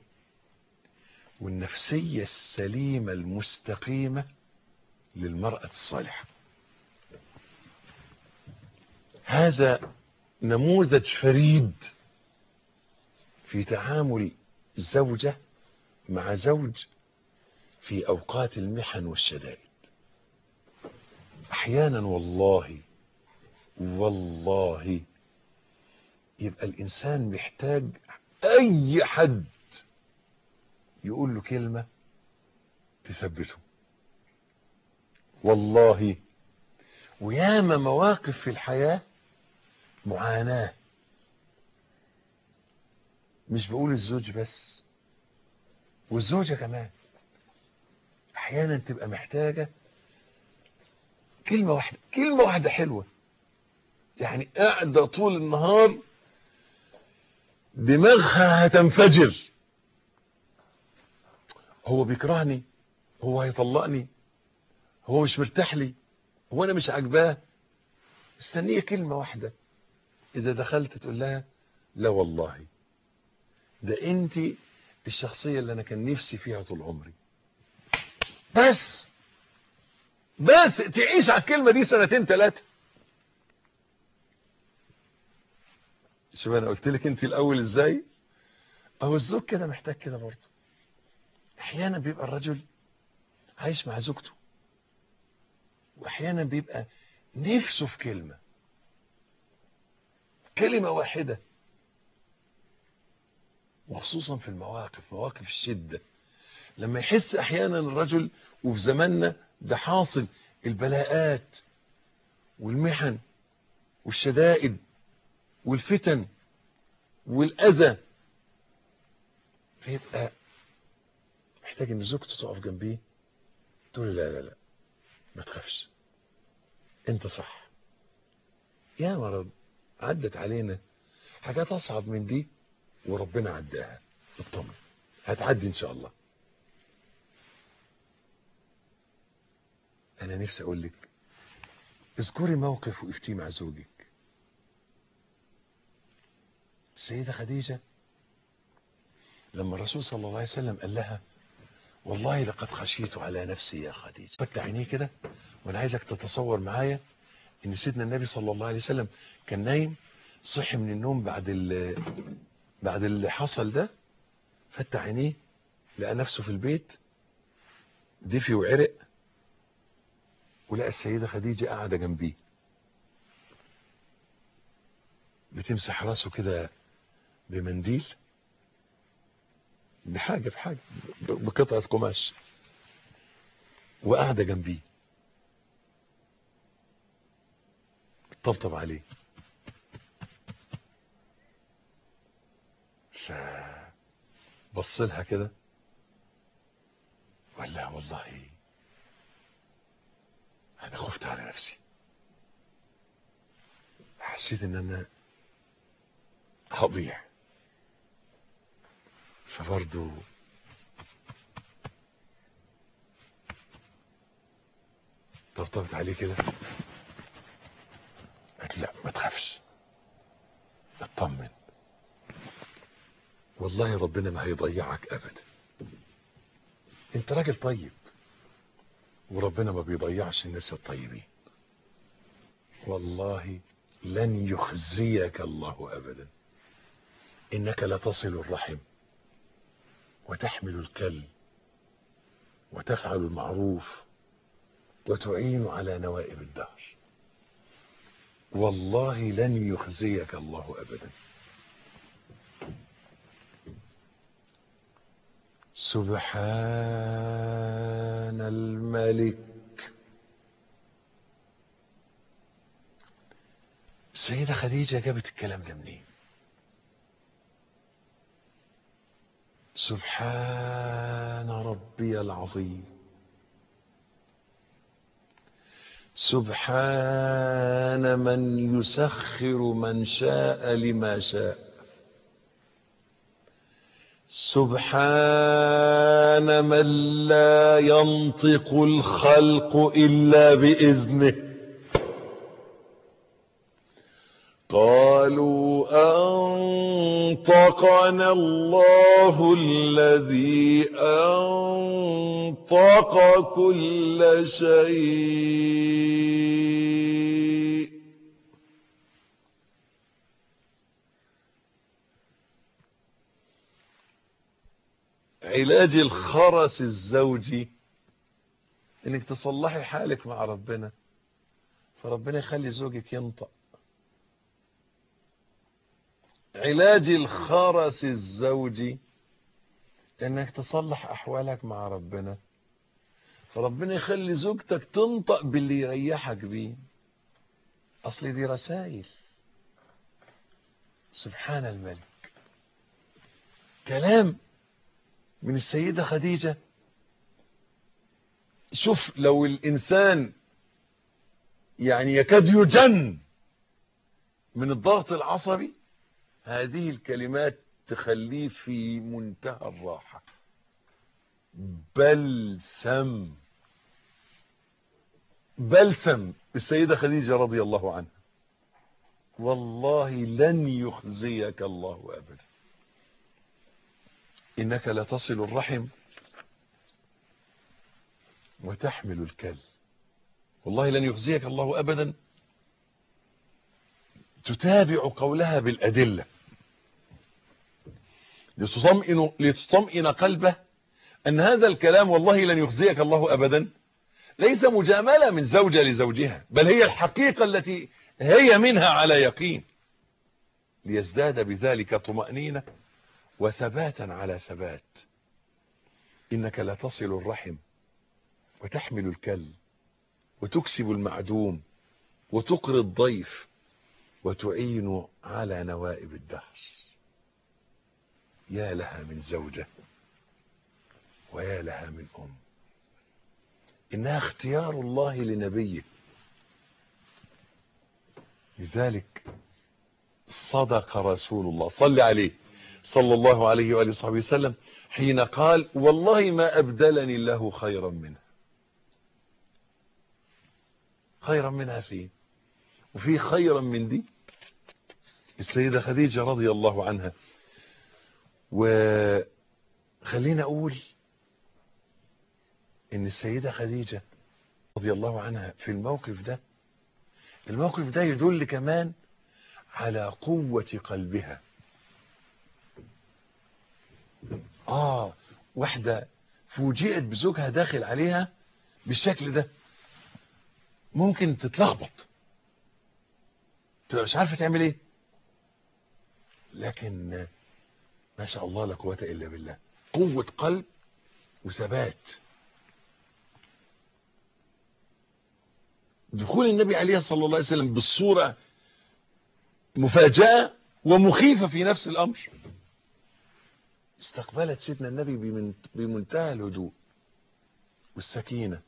والنفسية السليمة المستقيمة للمرأة الصالحة هذا نموذج فريد في تعامل زوجة مع زوج في أوقات المحن والشدائد أحيانا والله والله يبقى الإنسان محتاج أي حد يقول له كلمة تثبته والله وياما مواقف في الحياة معاناة مش بقول الزوج بس والزوجة كمان احيانا تبقى محتاجة كلمة واحدة كلمة واحدة حلوة يعني قاعدة طول النهار دماغها هتنفجر هو بيكرهني هو هيطلقني هو مش مرتاح لي هو انا مش عاجباه استنيه كلمة واحدة اذا دخلت تقول لها لا والله ده انت الشخصية اللي انا كان نفسي فيها طول عمري بس بس تعيش على الكلمة دي سنتين ثلاثة شوف انا قلت لك انت الاول ازاي اهو الزوج كده محتاج كده برضه احيانا بيبقى الرجل عايش مع زوجته واحيانا بيبقى نفسه في كلمة كلمة واحدة وخصوصا في المواقف مواقف الشدة لما يحس احيانا الرجل وفي زماننا ده حاصل البلاءات والمحن والشدائد والفتن والاذى فيبقى محتاج ان زوجته تقف جنبيه تقول لا لا لا ما تخافش انت صح يا مرض عدت علينا حاجات اصعب من دي وربنا عداها اطمن هتعدي ان شاء الله انا نفسي اقول لك اذكري موقف وقفتيه مع زوجك السيدة خديجة لما الرسول صلى الله عليه وسلم قال لها والله لقد خشيت على نفسي يا خديجة فتح عينيه كده وانا عايزك تتصور معايا ان سيدنا النبي صلى الله عليه وسلم كان نايم وكان في حجر صحي من النوم بعد ال بعد اللي حصل ده فتح عينيه لقى نفسه في البيت دفي وعرق ولقى السيدة خديجة قاعدة جنبيه بتمسح راسه كده بمنديل بحاجة بحاجة بقطعة قماش وقاعدة جنبيه طبطب عليه بص لها كده وقال لها والله انا خفت على نفسي حسيت ان انا هضيع فبرضه طبطبت عليه كده قالت لا ما تخافش اطمن والله ربنا ما هيضيعك ابدا انت راجل طيب وربنا ما بيضيعش الناس الطيبين والله لن يخزيك الله ابدا انك لتصل الرحم وتحمل الكل وتفعل المعروف وتعين على نوائب الدهر والله لن يخزيك الله ابدا سبحان الملك السيدة خديجة جابت الكلام ده منين سبحان ربي العظيم سبحان من يسخر من شاء لما شاء سبحان من لا ينطق الخلق إلا بإذنه قالوا أنطقنا الله الذي أنطق كل شيء علاج الخرس الزوجي انك تصلحي حالك مع ربنا فربنا يخلي زوجك ينطق علاج الخرس الزوجي انك تصلح احوالك مع ربنا فربنا يخلي زوجتك تنطق باللي يريحك بيه اصل دي رسائل سبحان الملك كلام من السيدة خديجة شوف لو الإنسان يعني يكاد يجن من الضغط العصبي هذه الكلمات تخليه في منتهى الراحة بلسم بلسم السيدة خديجة رضي الله عنها والله لن يخزيك الله أبدا إنك لتصل الرحم وتحمل الكل والله لن يخزيك الله أبدا تتابع قولها بالأدلة لتطمئن, لتطمئن قلبه أن هذا الكلام والله لن يخزيك الله أبدا ليس مجاملة من زوجة لزوجها بل هي الحقيقة التي هي منها على يقين ليزداد بذلك طمأنينة وثباتا على ثبات إنك لا تصل الرحم وتحمل الكل وتكسب المعدوم وتقري الضيف وتعين على نوائب الدهر يا لها من زوجة ويا لها من أم إنها اختيار الله لنبيه لذلك صدق رسول الله صل عليه صلى الله عليه وآله وصحبه وسلم حين قال والله ما أبدلني الله خيرا منها خيرا منها فين وفي خيرا من دي السيدة خديجة رضي الله عنها وخلينا أقول إن السيدة خديجة رضي الله عنها في الموقف ده الموقف ده يدل كمان على قوة قلبها آه واحدة فوجئت بزوجها داخل عليها بالشكل ده ممكن تتلخبط تبقى مش عارفة تعمل ايه لكن ما شاء الله لا قوة إلا بالله قوة قلب وثبات دخول النبي عليه صلى الله عليه وسلم بالصورة مفاجأة ومخيفة في نفس الأمر استقبلت سيدنا النبي بمنتهى الهدوء والسكينة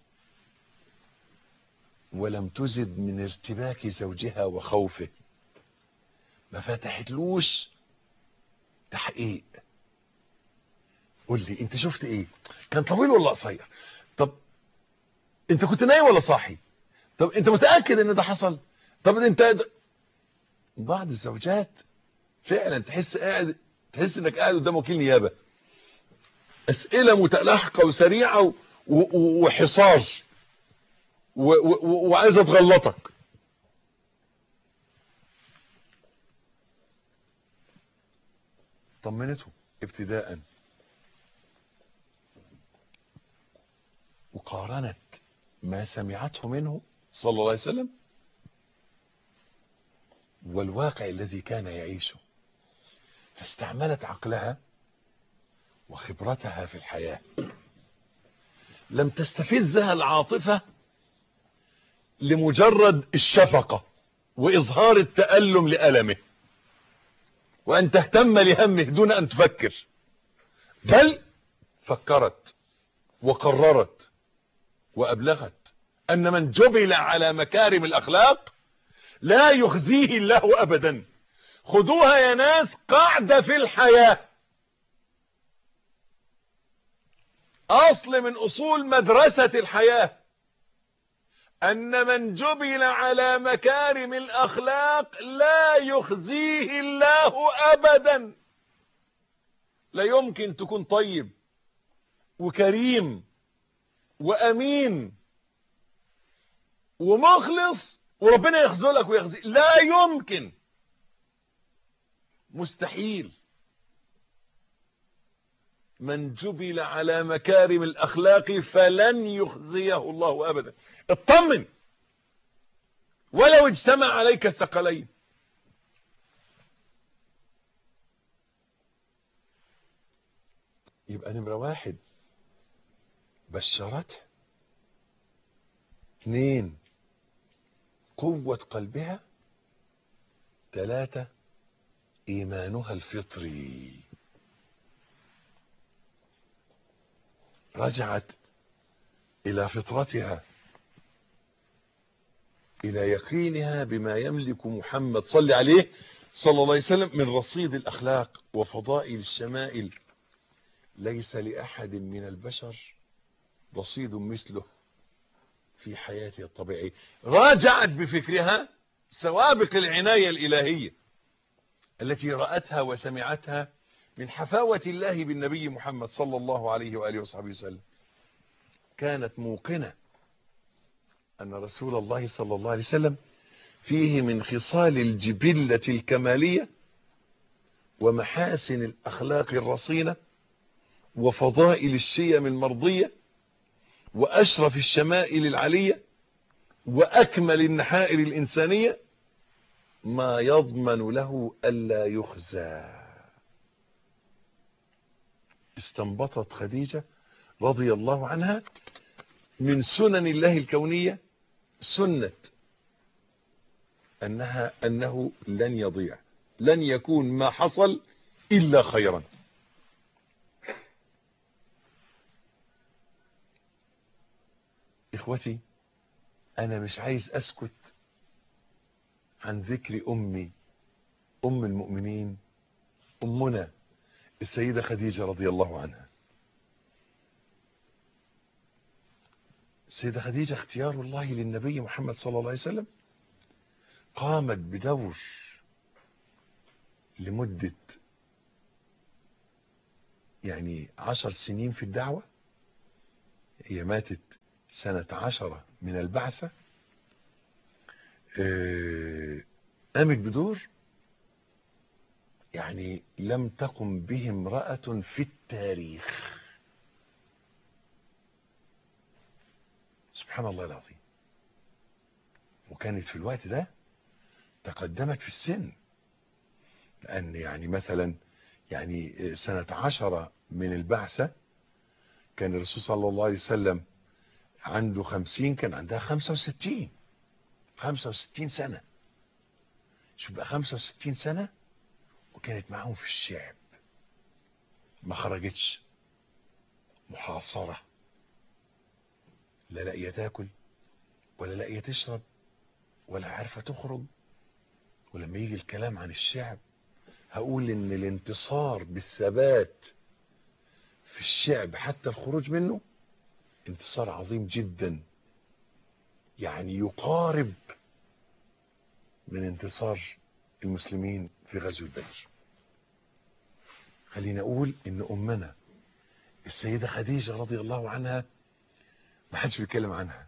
ولم تزد من ارتباك زوجها وخوفه ما فتحتلوش تحقيق قول لي انت شفت ايه كان طويل ولا قصير طب انت كنت نايم ولا صاحي طب انت متاكد ان ده حصل طب انت د... بعض الزوجات فعلا تحس قاعد تحس انك قاعد قدام وكيل نيابه اسئله متلاحقه وسريعه و... و... وحصار و... و... وعايزه تغلطك طمنته ابتداء وقارنت ما سمعته منه صلى الله عليه وسلم والواقع الذي كان يعيشه فاستعملت عقلها وخبرتها في الحياة لم تستفزها العاطفة لمجرد الشفقة وإظهار التألم لألمه وأن تهتم لهمه دون أن تفكر بل فكرت وقررت وأبلغت أن من جبل على مكارم الأخلاق لا يخزيه الله أبدا خذوها يا ناس قاعدة في الحياة أصل من أصول مدرسة الحياة أن من جبل على مكارم الأخلاق لا يخزيه الله أبدا لا يمكن تكون طيب وكريم وأمين ومخلص وربنا يخذلك ويخزيك لا يمكن مستحيل من جبل على مكارم الأخلاق فلن يخزيه الله أبدا اطمن ولو اجتمع عليك الثقلين يبقى نمرة واحد بشرته اثنين قوة قلبها ثلاثة إيمانها الفطري رجعت إلى فطرتها إلى يقينها بما يملك محمد صلى عليه صلى الله عليه وسلم من رصيد الأخلاق وفضائل الشمائل ليس لأحد من البشر رصيد مثله في حياته الطبيعية راجعت بفكرها سوابق العناية الإلهية التي رأتها وسمعتها من حفاوة الله بالنبي محمد صلى الله عليه وآله وصحبه وسلم كانت موقنة أن رسول الله صلى الله عليه وسلم فيه من خصال الجبلة الكمالية ومحاسن الأخلاق الرصينة وفضائل الشيم المرضية وأشرف الشمائل العلية وأكمل النحائر الإنسانية ما يضمن له ألا يخزى استنبطت خديجة رضي الله عنها من سنن الله الكونية سنة أنها أنه لن يضيع لن يكون ما حصل إلا خيرا إخوتي أنا مش عايز أسكت عن ذكر أمي أم المؤمنين أمنا السيدة خديجة رضي الله عنها السيدة خديجة اختيار الله للنبي محمد صلى الله عليه وسلم قامت بدور لمدة يعني عشر سنين في الدعوة هي ماتت سنة عشرة من البعثة قامت بدور يعني لم تقم به امرأة في التاريخ سبحان الله العظيم وكانت في الوقت ده تقدمت في السن لأن يعني مثلا يعني سنة عشرة من البعثة كان الرسول صلى الله عليه وسلم عنده خمسين كان عندها خمسة وستين خمسة وستين سنة شوف بقى خمسة وستين سنة وكانت معاهم في الشعب ما خرجتش محاصرة لا لاقية تاكل ولا لاقية تشرب ولا عارفة تخرج ولما يجي الكلام عن الشعب هقول ان الانتصار بالثبات في الشعب حتى الخروج منه انتصار عظيم جدا يعني يقارب من انتصار المسلمين في غزو بدر خلينا اقول ان امنا السيدة خديجة رضي الله عنها ما حدش بيتكلم عنها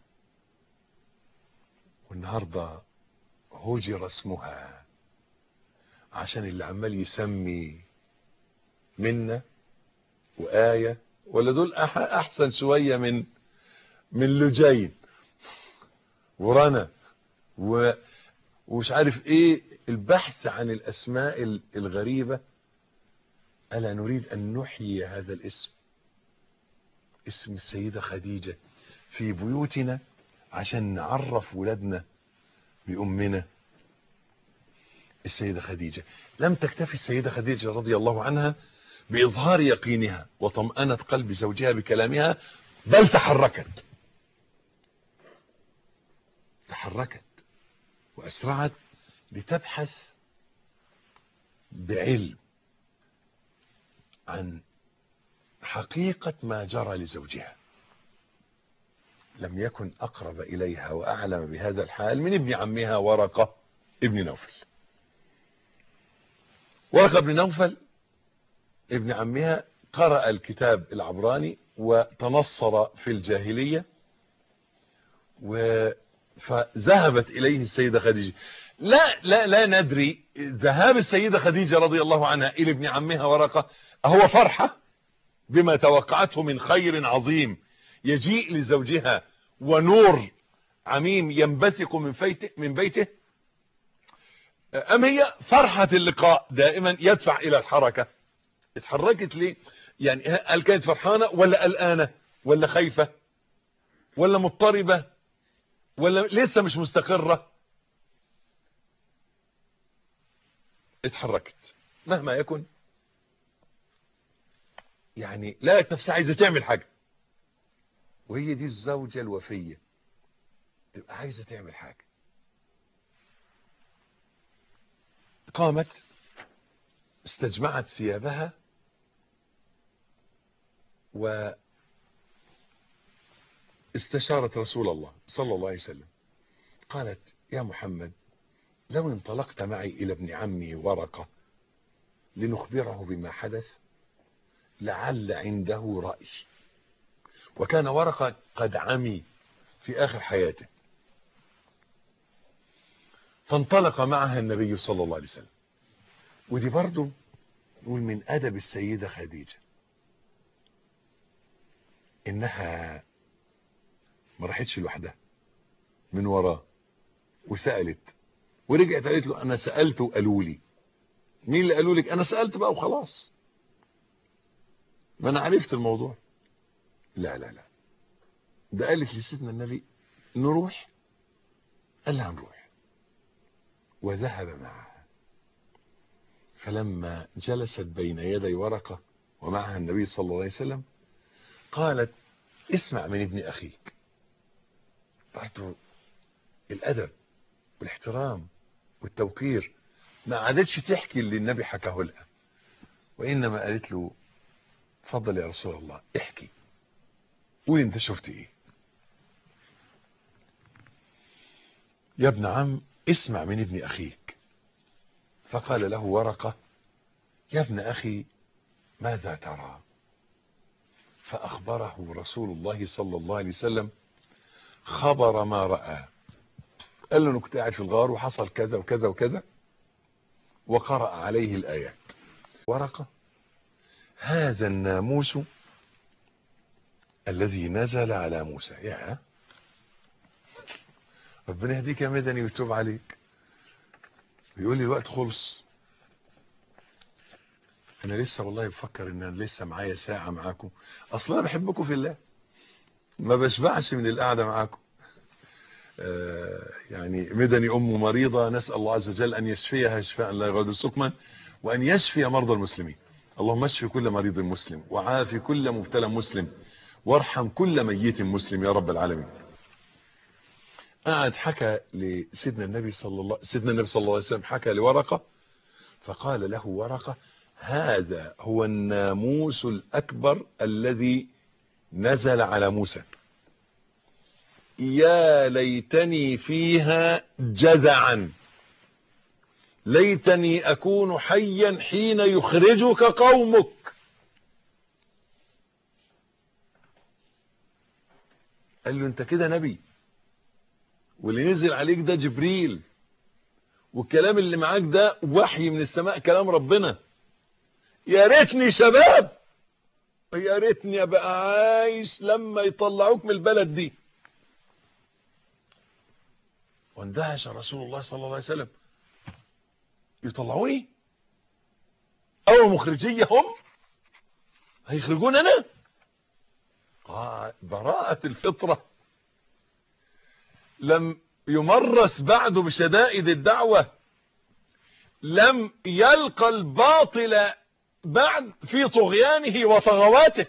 والنهاردة هجر اسمها عشان اللي عمال يسمي منا وآية ولا دول أحسن شوية من من لجين ورنا و ومش عارف ايه البحث عن الاسماء الغريبة الا نريد ان نحيي هذا الاسم اسم السيدة خديجة في بيوتنا عشان نعرف ولادنا بأمنا السيدة خديجة لم تكتفي السيدة خديجة رضي الله عنها بإظهار يقينها وطمأنة قلب زوجها بكلامها بل تحركت تحركت وأسرعت لتبحث بعلم عن حقيقة ما جرى لزوجها لم يكن أقرب إليها وأعلم بهذا الحال من ابن عمها ورقة ابن نوفل ورقة ابن نوفل ابن عمها قرأ الكتاب العبراني وتنصر في الجاهلية و فذهبت إليه السيدة خديجة لا لا لا ندري ذهاب السيدة خديجة رضي الله عنها إلى ابن عمها ورقة هو فرحة بما توقعته من خير عظيم يجيء لزوجها ونور عميم ينبثق من, من بيته أم هي فرحة اللقاء دائما يدفع إلى الحركة اتحركت ليه يعني هل كانت فرحانة ولا قلقانة ولا خايفة ولا مضطربة ولا لسه مش مستقرة اتحركت مهما يكن يعني لقت نفسها عايزة تعمل حاجة وهي دي الزوجة الوفية تبقى عايزة تعمل حاجة قامت استجمعت ثيابها و استشارت رسول الله صلى الله عليه وسلم قالت يا محمد لو انطلقت معي إلى ابن عمي ورقة لنخبره بما حدث لعل عنده رأي وكان ورقة قد عمي في آخر حياته فانطلق معها النبي صلى الله عليه وسلم ودي برضو نقول من أدب السيدة خديجة إنها ما راحتش لوحدها من وراه وسألت ورجعت قالت له أنا سألت وقالوا لي مين اللي قالوا لك أنا سألت بقى وخلاص ما أنا عرفت الموضوع لا لا لا ده قالت لسيدنا النبي نروح قال لها نروح وذهب معها فلما جلست بين يدي ورقة ومعها النبي صلى الله عليه وسلم قالت اسمع من ابن أخيك برضو الأدب والاحترام والتوقير ما عادتش تحكي اللي النبي حكاه لها وإنما قالت له فضل يا رسول الله احكي قول انت شفت ايه يا ابن عم اسمع من ابن أخيك فقال له ورقة يا ابن أخي ماذا ترى فأخبره رسول الله صلى الله عليه وسلم خبر ما رأى قال له انه كنت قاعد في الغار وحصل كذا وكذا وكذا وقرأ عليه الآيات ورقة هذا الناموس الذي نزل على موسى يا ربنا يهديك يا مدني ويتوب عليك بيقول لي الوقت خلص انا لسه والله بفكر ان انا لسه معايا ساعة معاكم اصلا انا بحبكم في الله ما بشبعش من القعدة معاكم آه يعني مدني ام مريضة نسأل الله عز وجل ان يشفيها شفاء لا يغادر سقما وان يشفي مرضى المسلمين اللهم اشفي كل مريض مسلم وعافي كل مبتلى مسلم وارحم كل ميت مسلم يا رب العالمين قعد حكى لسيدنا النبي صلى الله سيدنا النبي صلى الله عليه وسلم حكى لورقة فقال له ورقة هذا هو الناموس الأكبر الذي نزل على موسى يا ليتني فيها جزعا ليتني أكون حيا حين يخرجك قومك قال له انت كده نبي واللي نزل عليك ده جبريل والكلام اللي معاك ده وحي من السماء كلام ربنا يا ريتني شباب يا ريتني ابقى عايش لما يطلعوك من البلد دي واندهش رسول الله صلى الله عليه وسلم يطلعوني او مخرجية هم هيخرجون انا براءة الفطرة لم يمرس بعد بشدائد الدعوة لم يلقى الباطل بعد في طغيانه وطغواته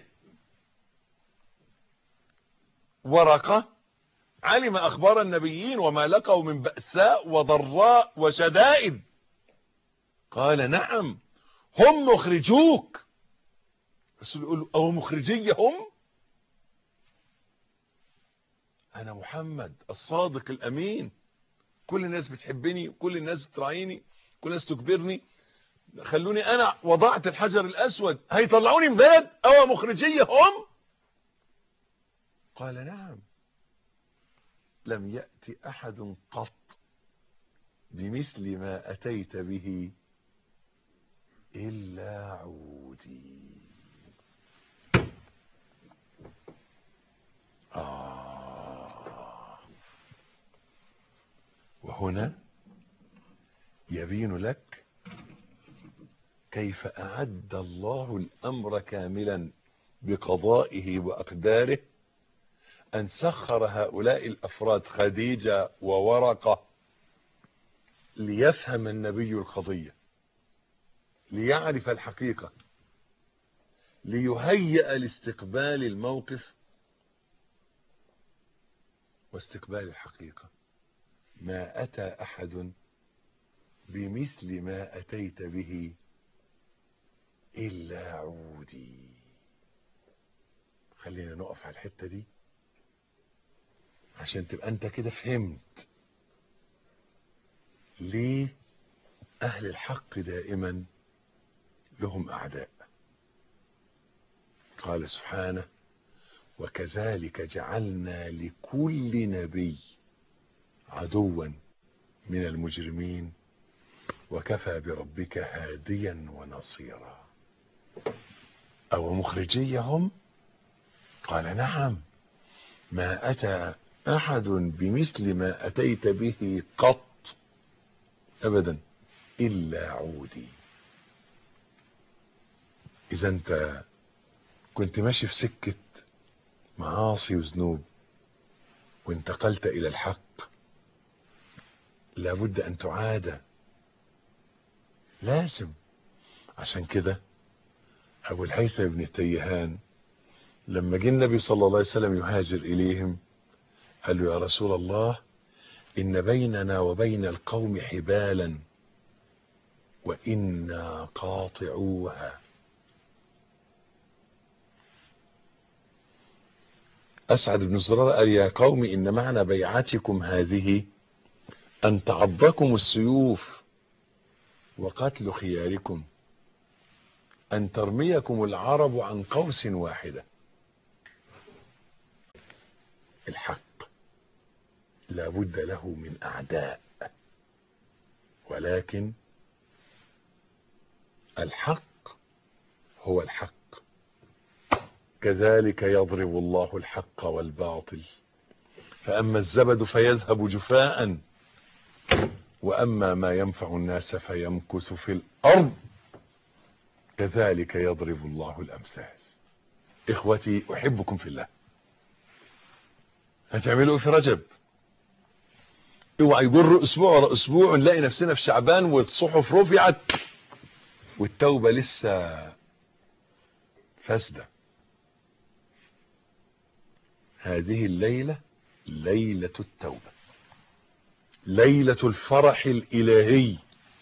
ورقة علم أخبار النبيين وما لقوا من بأساء وضراء وشدائد قال نعم هم مخرجوك رسول يقول أو مخرجية هم أنا محمد الصادق الأمين كل الناس بتحبني كل الناس بتراعيني كل الناس تكبرني خلوني أنا وضعت الحجر الأسود هيطلعوني من بلد أو مخرجية هم قال نعم لم يأتي أحد قط بمثل ما أتيت به إلا عودي آه وهنا يبين لك كيف أعد الله الأمر كاملا بقضائه وأقداره أن سخر هؤلاء الأفراد خديجة وورقة ليفهم النبي القضية ليعرف الحقيقة ليهيئ لاستقبال الموقف واستقبال الحقيقة ما أتى أحد بمثل ما أتيت به إلا عودي خلينا نقف على الحتة دي عشان تبقى انت كده فهمت ليه اهل الحق دائما لهم اعداء قال سبحانه وكذلك جعلنا لكل نبي عدوا من المجرمين وكفى بربك هاديا ونصيرا او مخرجيهم قال نعم ما اتى احد بمثل ما اتيت به قط ابدا الا عودي اذا انت كنت ماشي في سكة معاصي وذنوب وانتقلت الى الحق لابد ان تعاد لازم عشان كده ابو الهيثم بن التيهان لما جه النبي صلى الله عليه وسلم يهاجر اليهم قال له يا رسول الله ان بيننا وبين القوم حبالا وانا قاطعوها اسعد بن زرار قال يا قوم ان معنى بيعتكم هذه ان تعضكم السيوف وقتل خياركم ان ترميكم العرب عن قوس واحده الحق لا بد له من اعداء ولكن الحق هو الحق كذلك يضرب الله الحق والباطل فأما الزبد فيذهب جفاء وأما ما ينفع الناس فيمكث في الأرض كذلك يضرب الله الأمثال إخوتي أحبكم في الله هتعملوا في رجب اوعى يجر اسبوع ورا اسبوع نلاقي نفسنا في شعبان والصحف رفعت والتوبه لسه فاسده هذه الليله ليله التوبه ليله الفرح الالهي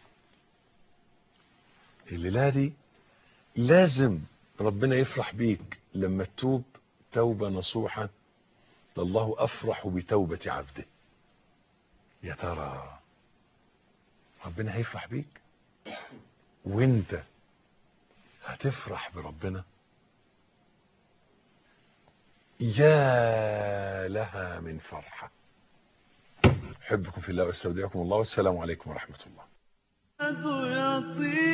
الليله دي لازم ربنا يفرح بيك لما تتوب توبه نصوحه لله افرح بتوبه عبده يا ترى ربنا هيفرح بيك وانت هتفرح بربنا يا لها من فرحة احبكم في الله واستودعكم الله والسلام عليكم ورحمة الله